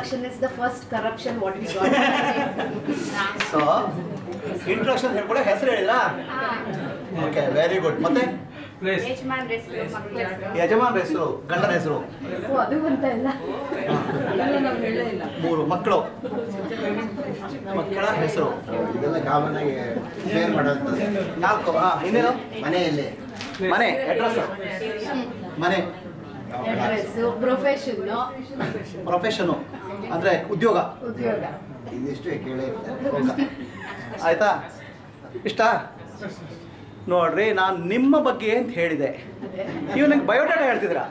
introduction is the first corruption what we got. So introduction ಹೇಳ್ಕೊಡೋ ಹೆಸರು ಹೇಳಿದ್ರಾ okay very good ಮತ್ತೆ ಯಜಮಾನ್ ಹೆಸರು ಮಕ್ಕಳ ಹೆಸರು ಯಜಮಾನ್ ಹೆಸರು ಗಂಡನ ಹೆಸರು ಓ ಅದು ಅಂತ ಇಲ್ಲ ಮೂರು ಮಕ್ಕಳು ಮಕ್ಕಳ ಹೆಸರು ಇದೆಲ್ಲ ಕಾಮನ್ ಆಗಿ ಶೇರ್ ಮಾಡೋಂಥದ್ದು ನಾಲ್ಕು ಹಾ ಇನ್ನೇನು ಮನೆಯಲ್ಲಿ ಮನೆ ಅಡ್ರೆಸ್ ಮನೆ ಅಡ್ರೆಸ್ಸು ಪ್ರೊಫೆಷನ್ ಪ್ರೊಫೆಷನು ಅಂದ್ರೆ ಉದ್ಯೋಗ ಉದ್ಯೋಗ ಇದಿಷ್ಟು ಕೇಳೇ ಇರ್ತಾರೆ ಓಕೆ. ಆಯ್ತಾ ಇಷ್ಟ ನೋಡ್ರಿ ನಾನು ನಿಮ್ಮ ಬಗ್ಗೆ ಅಂತ ಹೇಳಿದೆ ಅದೇ ನೀವು ನಂಗೆ ಬಯೋಡಾಟಾ ಹೇಳ್ತಿದ್ದೀರಾ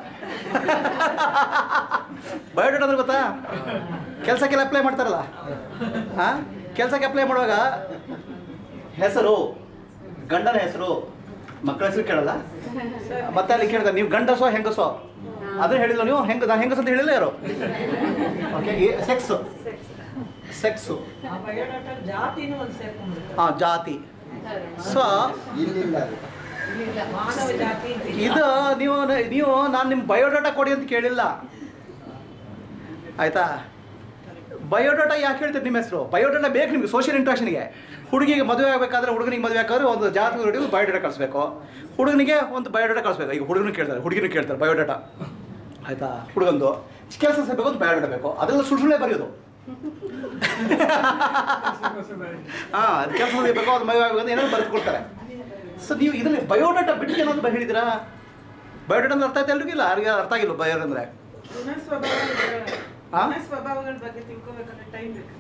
ಬಯೋಡಾಟಾ ಅಂದ್ರೆ ಗೊತ್ತಾ ಕೆಲಸಕ್ಕೆಲ್ಲ ಅಪ್ಲೈ ಮಾಡ್ತಾರಲ್ಲ ಹಾಂ ಕೆಲಸಕ್ಕೆ ಅಪ್ಲೈ ಮಾಡುವಾಗ ಹೆಸರು ಗಂಡನ ಹೆಸರು ಮಕ್ಕಳ ಹೆಸರು ಕೇಳಲ್ಲ ಮತ್ತೆ ಅಲ್ಲಿ ಕೇಳ್ತಾರೆ ನೀವು ಗಂಡಸೋ ಹೆಂಗಸೋ ಅದನ್ನ ಹೇಳಿಲ್ಲ ನೀವು ಹೆಂಗ ನಾನು ಹೆಂಗಸ ಅಂತ ಹೇಳಿಲ್ಲ ಯಾರು ಓಕೆ ಸೆಕ್ಸ್ ಸೆಕ್ಸು ಜಾತಿನೂ ಒಂದು ಸೇರ್ಕೊಂಡ್ಬಿಡುತ್ತೆ ಹಾಂ ಜಾತಿ ಸೊ ಇಲ್ಲಿಲ್ಲ ಅದು. ಇಲ್ಲ. ಮಾನವ ಜಾತಿ ಅಂತ ಇಲ್ಲ. ಇದು ನೀವು ನೀವು ನಾನು ನಿಮ್ಮ ಬಯೋಡಾಟಾ ಕೊಡಿ ಅಂತ ಕೇಳಿಲ್ಲ ಆಯ್ತಾ ಬಯೋಡಾಟಾ ಯಾಕೆ ಹೇಳ್ತೀರಿ ನಿಮ್ಮ ಹೆಸರು ಬಯೋಡಾಟಾ ಬೇಕು ನಿಮಗೆ ಸೋಷಿಯಲ್ ಇಂಟ್ರಾಕ್ಷನ್ಗೆ ಹುಡುಗಿಗೆ ಮದುವೆ ಆಗಬೇಕಾದ್ರೆ ಹುಡುಗನಿಗೆ ಮದುವೆ ಬೇಕಾದ್ರೆ ಒಂದು ಜಾತಕ ನೋಡಿ ಬಯೋಡಾಟಾ ಕಳಿಸ್ಬೇಕು ಹುಡುಗನಿಗೆ ಒಂದು ಬಯೋಡಾಟಾ ಕಳಿಸ್ಬೇಕು ಈಗ ಹುಡುಗನು ಕೇಳ್ತಾರೆ ಹುಡುಗಿನೂ ಕೇಳ್ತಾರೆ ಬಯೋಡಾಟಾ ಆಯ್ತಾ ಹುಡುಗಂದು ಕೆಲಸ ಸಿಗಬೇಕು ಅಂತ ಬಯೋಡಾಟಾ ಬೇಕು ಅದೆಲ್ಲ ಸುಳ್ಳು ಸುಳ್ಳೇ ಬರೆಯೋದು ಹಾಂ ಅದು ಕೆಲಸ ಸಿಗಬೇಕು ಅದು ಮದುವೆ ಆಗಬೇಕು ಅಂತ ಏನಾದ್ರು ಬರೆದುಕೊಳ್ತಾರೆ ಸೊ ನೀವು ಇದರಲ್ಲಿ ಬಯೋಡಾಟಾ ಬಿಟ್ಟು ಏನಾದ್ರು ಬ- ಹೇಳಿದ್ದೀರಾ ಬಯೋಡಾಟಾ ಅಂದ್ರೆ ಅರ್ಥ ಆಯ್ತಾ ಎಲ್ರಿಗೂ ಇಲ್ಲ ಯಾರಿಗೆ ಅರ್ಥ ಆಗಿಲ್ಲ ಬಯೋ ಅಂದರೆ ಗುಣ ಸ್ವಭಾವಗಳ ಆ? ಗುಣ ಸ್ವಭಾವಗಳ ಬಗ್ಗೆ ತಿಳ್ಕೊಬೇಕಂದ್ರೆ ಟೈಮ್ ಬೇಕು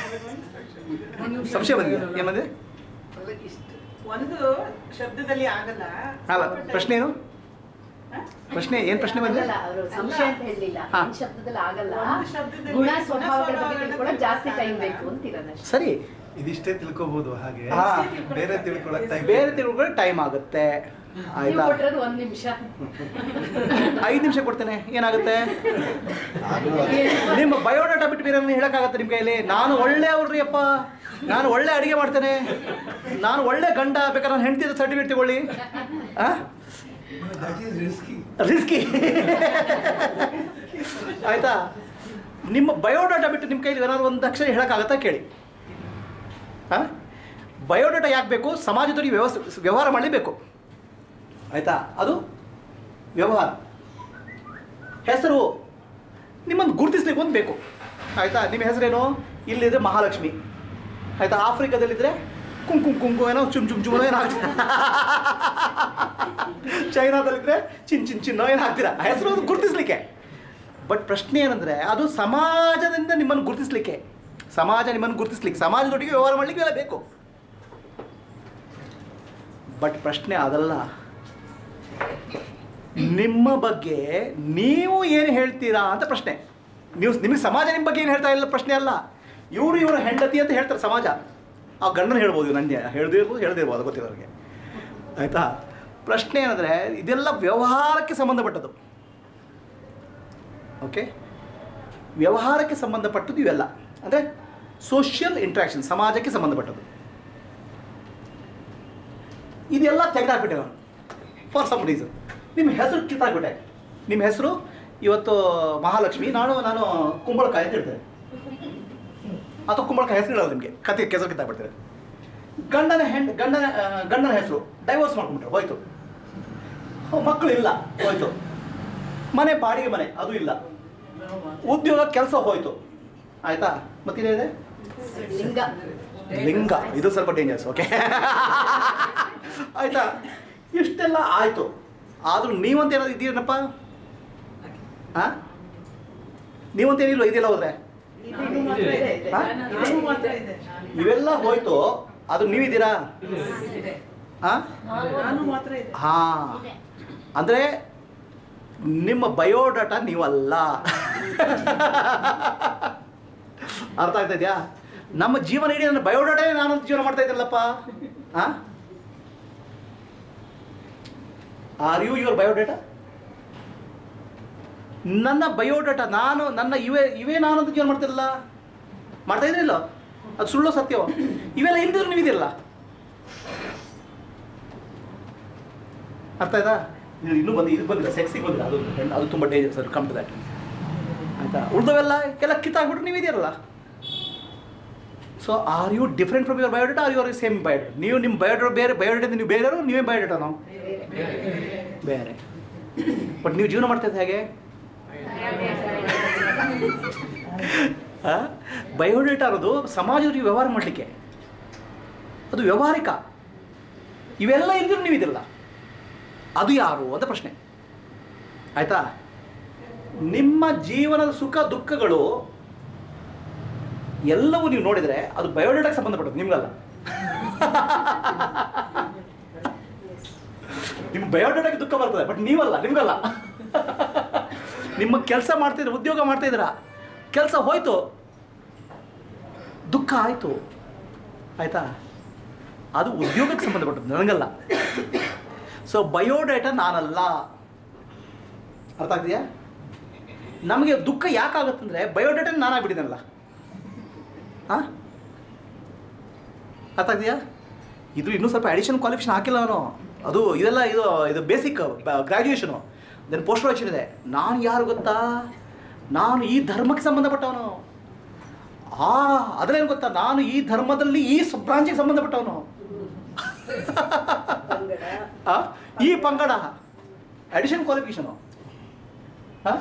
ಸಂಶಯ ಬಂದಿದೆ ಏನಂದ್ರೆ ಒಂದು ಶಬ್ದದಲ್ಲಿ ಆಗಲ್ಲ ಅಲ್ಲ ಸ್ವಲ್ಪ time- ಪ್ರಶ್ನೆ ಏನು ಹ? ಪ್ರಶ್ನೆ ಏನು ಪ್ರಶ್ನೆ ಬಂದಿದೆ ಆಗಲ್ಲ ಅವರು ಸಂಶಯ ಅಂತ ಹೇಳಲಿಲ್ಲ ಹಾ. ಒಂದು ಶಬ್ದದಲ್ಲಿ ಆಗಲ್ಲ ಒಂದು ಶಬ್ದದಲ್ಲಿ ಗುಣ ಗುಣ ಸ್ವಭಾವಗಳ ಬಗ್ಗೆ ಸ್ವಭಾವಗಳನ್ನ ತಿಳ್ಕೊಳ್ಳೋಕೆ ಜಾಸ್ತಿ ಟೈಮ್ ತಿಳ್ಕೊಳ್ಳೋಕೆ ಬೇಕು ಅಂತಿರೋದಷ್ಟೇ ಸರಿ ಇದಿಷ್ಟೇ ತಿಳ್ಕೊಬಹುದು ಹಾಗೆ ಹಾ. ಬೇರೆ ತಿಳ್ಕೊಳಕ್ time ಬೇರೆ ತಿಳ್ಕೊಳ್ಳೋ ಟೈಮ್ ಆಗುತ್ತೆ ನೀವು ಆಯ್ತಾ ಕೊಟ್ಟಿರೋದು ಒಂದ್ ನಿಮಿಷ ಐದು ನಿಮಿಷ ಕೊಡ್ತೇನೆ ಏನಾಗುತ್ತೆ ಆಗ್ಲೂ ಅದು. ನಿಮ್ಮ ಬಯೋಡಾಟಾ ಬಿಟ್ಟು ಬೇರೆ ಹೇಳಕ್ಕಾಗತ್ತೆ ನಿಮ್ಮ ಕೈಯಲ್ಲಿ ನಾನು ಒಳ್ಳೆ ಅವ್ರಿ ಅಪ್ಪ ನಾನು ಒಳ್ಳೆ ಅಡಿಗೆ ಮಾಡ್ತೇನೆ ನಾನು ಒಳ್ಳೆ ಗಂಡ ಬೇಕಾದ್ರೆ ನಾನು ಹೆಂಡತಿ ಸರ್ಟಿಫಿಕೇಟ್ ತಗೊಳ್ಳಿ That is risky. ರಿಸ್ಕಿ ಆಯ್ತಾ ನಿಮ್ಮ ಬಯೋಡಾಟಾ ಬಿಟ್ಟು ನಿಮ್ಮ ಕೈಲಿ ಏನಾದ್ರು ಒಂದು ಅಕ್ಷರ ಹೇಳೋಕ್ಕಾಗತ್ತಾ ಕೇಳಿ ಹಾಂ ಬಯೋಡಾಟಾ ಯಾಕೆ ಬೇಕು ಸಮಾಜದೊಟ್ಟಿಗೆ ವ್ಯವಸ್ಥೆ ವ್ಯವಹಾರ ಮಾಡಲೇಬೇಕು ಆಯಿತಾ ಅದು ವ್ಯವಹಾರ ಹೆಸರು ನಿಮ್ಮನ್ನು ಗುರುತಿಸ್ಲಿಕ್ಕೆ ಒಂದು ಬೇಕು ಆಯಿತಾ ನಿಮ್ಮ ಹೆಸರೇನು ಇಲ್ಲಿದ್ರೆ ಮಹಾಲಕ್ಷ್ಮಿ ಆಯಿತಾ ಆಫ್ರಿಕಾದಲ್ಲಿದ್ದರೆ ಕುಂಕುಮ್ ಕುಂಕು ಏನೋ ಚುಮ್ ಚುಮ್ ಚುಮ್ ಏನೋ ಹಾಕ್ತೀರಾ ಚೈನಾದಲ್ಲಿದ್ದರೆ ಚಿನ್ ಚಿನ್ ಚಿನ್ನೋ ಏನು ಹಾಕ್ತೀರಾ ಆ ಹೆಸರು ಅದು ಗುರುತಿಸ್ಲಿಕ್ಕೆ ಬಟ್ ಪ್ರಶ್ನೆ ಏನಂದರೆ ಅದು ಸಮಾಜದಿಂದ ನಿಮ್ಮನ್ನು ಗುರುತಿಸ್ಲಿಕ್ಕೆ ಸಮಾಜ ನಿಮ್ಮನ್ನು ಗುರುತಿಸ್ಲಿಕ್ಕೆ ಸಮಾಜದೊಟ್ಟಿಗೆ ವ್ಯವಹಾರ ಮಾಡಲಿಕ್ಕೆ ಎಲ್ಲ ಬೇಕು ಬಟ್ ಪ್ರಶ್ನೆ ಅದಲ್ಲ ನಿಮ್ಮ ಬಗ್ಗೆ ನೀವು ಏನು ಹೇಳ್ತೀರಾ ಅಂತ ಪ್ರಶ್ನೆ ನೀವು ನಿಮಗೆ ಸಮಾಜ ನಿಮ್ಮ ಬಗ್ಗೆ ಏನು ಹೇಳ್ತಾ ಇಲ್ಲ ಪ್ರಶ್ನೆ ಅಲ್ಲ ಇವರು ಇವರ ಹೆಂಡತಿ ಅಂತ ಹೇಳ್ತಾರೆ ಸಮಾಜ ಆ ಗಂಡನ ಹೇಳ್ಬೋದು ನನಗೆ ಹೇಳ್ದೇ ಇರ್ಬೋದು ಹೇಳ್ದೇ ಇರ್ಬೋದು ಅದು ಗೊತ್ತಿಲ್ಲ ಅವ್ರಿಗೆ ಆಯಿತಾ ಪ್ರಶ್ನೆ ಏನಂದರೆ ಇದೆಲ್ಲ ವ್ಯವಹಾರಕ್ಕೆ ಸಂಬಂಧಪಟ್ಟದ್ದು ಓಕೆ ವ್ಯವಹಾರಕ್ಕೆ ಸಂಬಂಧಪಟ್ಟದ್ದು ಇವೆಲ್ಲ ಅಂದರೆ ಸೋಷಿಯಲ್ ಇಂಟ್ರಾಕ್ಷನ್ ಸಮಾಜಕ್ಕೆ ಸಂಬಂಧಪಟ್ಟದ್ದು ಇದೆಲ್ಲ ತೆಗೆದಾಕ್ಬಿಟ್ಟೆ ನಾನು ಫಾರ್ ಸಮ್ ರೀಸನ್ ನಿಮ್ಮ ಹೆಸರು ಕಿತ್ತಾಕ್ಬಿಟ್ಟೆ ನಿಮ್ಮ ಹೆಸರು ಇವತ್ತು ಮಹಾಲಕ್ಷ್ಮಿ ನಾನು ನಾನು ಕುಂಬಳಕಾಯಿ ಅಂತ ಹೇಳ್ತೇನೆ ಅಥವಾ ಕುಂಬಳಕಾಯಿ ಹೆಸರು ಹೇಳೋದು ನಿಮಗೆ ಕತೆ ಕೆಸರು ಕಿತ್ತಾಕ್ಬಿಡ್ತೇನೆ ಗಂಡನ ಹೆಣ್ ಗಂಡನ ಆ, ಗಂಡನ ಹೆಸರು ಡೈವರ್ಸ್ ಮಾಡ್ಕೊಂಡ್ಬಿಟ್ರೆ ಹೋಯ್ತು ಹೋ, ಮಕ್ಕಳು ಇಲ್ಲ ಹೋಯ್ತು ಮನೆ ಬಾಡಿಗೆ ಮನೆ ಅದು ಇಲ್ಲ ಉದ್ಯೋಗ ಕೆಲಸ ಹೋಯ್ತು ಆಯ್ತಾ ಮತ್ತೇನಿದೆ ಲಿಂಗ ಲಿಂಗ ಇದು ಸ್ವಲ್ಪ ಡೇಂಜರ್ಸ್ ಓಕೆ ಆಯ್ತಾ ಇಷ್ಟೆಲ್ಲ ಆಯ್ತು ಆದ್ರೂ ನೀವಂತ ಏನಾದ್ರು ಇದೀರಪ್ಪ ಹಾಂ ನೀವಂತ ಏನಿಲ್ಲ ಇದೆಲ್ಲ ಹೋದ್ರೆ ನಾನು ಮಾತ್ರ ಇದೆ. ಹಾ? ನಾನು ಮಾತ್ರ ಇದೆ ಇವೆಲ್ಲ ಹೋಯ್ತು ಅದು ನೀವಿದ್ದೀರಾ ಇದೆ. ಹಾಂ ನಾನು ಮಾತ್ರ ಇದೆ ಹಾಂ ಅಂದರೆ ನಿಮ್ಮ ಬಯೋಡಾಟಾ ನೀವಲ್ಲ ಅರ್ಥ ಆಗ್ತಾ ಇದೆಯಾ ನಮ್ಮ ಜೀವನ ಇಡೀ ನನ್ನ ಬಯೋಡಾಟಾ ನಾನು ಜೀವನ ಮಾಡ್ತಾ ಇದ್ದಲ್ಲಪ್ಪ ಹಾಂ ಆರ್ ಯು ಯುವರ್ ಬಯೋಡಾಟಾ ನನ್ನ ಬಯೋಡಾಟಾ ನಾನು ನನ್ನ ಇವೇ ಇವೇ ನಾನು ಅಂತ ಜೀವನ ಮಾಡ್ತಿರಲ್ಲ ಮಾಡ್ತಾ ಇದ್ರಿಲ್ಲ ಅದು ಸುಳ್ಳು ಸತ್ಯವೋ ಇವೆಲ್ಲ ಇಲ್ದಿದ್ರು ನೀವಿದಿರಲ್ಲ ಅರ್ಥ ಆಯ್ತಾ ಇದು ಇನ್ನೂ ಬಂದು ಇದು ಬಂದಿಲ್ಲ ಸೆಕ್ಸಿಗೆ ಬಂದಿಲ್ಲ ಅದು ಅದು ತುಂಬ danger sir come to that ಆಯ್ತಾ ಉಳಿದವೆಲ್ಲ ಎಲ್ಲ ಕಿತ್ತಾಕ್ಬಿಟ್ರೆ ನೀವು ಇದೆಯಲ್ಲ so are you different from your biodata are your same biodata ನೀವು ನಿಮ್ಮ ಬಯೋಡೇಟಾ ಬೇರೆ ಬಯೋಡೇಟಾ ನೀವು ಬೇರೆ ನೀವೇ ಬಯೋಡೇಟಾ ನಾವು ಬೇರೆ ಬಟ್ ನೀವು ಜೀವನ ಮಾಡ್ತಾ ಇದ್ದು ಹೇಗೆ ಬಯೋಡೇಟಾ ಅನ್ನೋದು ಸಮಾಜದಲ್ಲಿ ವ್ಯವಹಾರ ಮಾಡಲಿಕ್ಕೆ ಅದು ವ್ಯವಹಾರಿಕ ಇವೆಲ್ಲ ಇಲ್ದಿರೂ ನೀವು ಇದಿಲ್ಲ ಅದು ಯಾರು ಅಂತ ಪ್ರಶ್ನೆ ಆಯ್ತಾ ನಿಮ್ಮ ಜೀವನದ ಸುಖ ದುಃಖಗಳು ಎಲ್ಲವೂ ನೀವು ನೋಡಿದರೆ ಅದು ಬಯೋಡೇಟಾಗೆ ಸಂಬಂಧಪಟ್ಟದ್ದು ನಿಮ್ಗಲ್ಲ ನಿಮ್ಮ ಬಯೋಡೇಟಾಗೆ ದುಃಖ ಬರ್ತದೆ ಬಟ್ ನೀವಲ್ಲ ನಿಮ್ಗಲ್ಲ ನಿಮ್ಮ ಕೆಲಸ ಮಾಡ್ತಿದ್ರೆ ಉದ್ಯೋಗ ಮಾಡ್ತಿದ್ದೀರ ಕೆಲಸ ಹೋಯ್ತು ದುಃಖ ಆಯಿತು ಆಯ್ತಾ ಅದು ಉದ್ಯೋಗಕ್ಕೆ ಸಂಬಂಧಪಟ್ಟದ್ದು ನನಗಲ್ಲ ಸೊ ಬಯೋಡೇಟಾ ನಾನಲ್ಲ ಅರ್ಥ ಆಗ್ತಿದೆಯಾ ನಮಗೆ ದುಃಖ ಯಾಕಾಗುತ್ತಂದ್ರೆ ಬಯೋಡೇಟಾ ನಾನಾಗ್ಬಿಟ್ಟಿದ್ದೀನಲ್ಲ ಹಾಂ ಅರ್ಥ ಆಗ್ತಿದೆಯಾ ಇದು ಇನ್ನೂ ಸ್ವಲ್ಪ ಅಡಿಷನ್ ಕ್ವಾಲಿಫಿಕೇಶನ್ ಹಾಕಿಲ್ಲ ನಾನು ಅದು ಇದೆಲ್ಲ ಇದು ಇದು basic graduation then post graduation ಇದೆ ನಾನು ಯಾರು ಗೊತ್ತಾ ನಾನು ಈ ಧರ್ಮಕ್ಕೆ ಸಂಬಂಧಪಟ್ಟವನು ಆ ಅದರೇನು ಗೊತ್ತಾ ನಾನು ಈ ಧರ್ಮದಲ್ಲಿ ಈ ಬ್ರಾಂಚಿಗೆ ಸಂಬಂಧಪಟ್ಟವನು ಆ, ಈ ಪಂಗಡ ಅಡಿಷನ್ ಕ್ವಾಲಿಫಿಕೇಶನು ಹಾಂ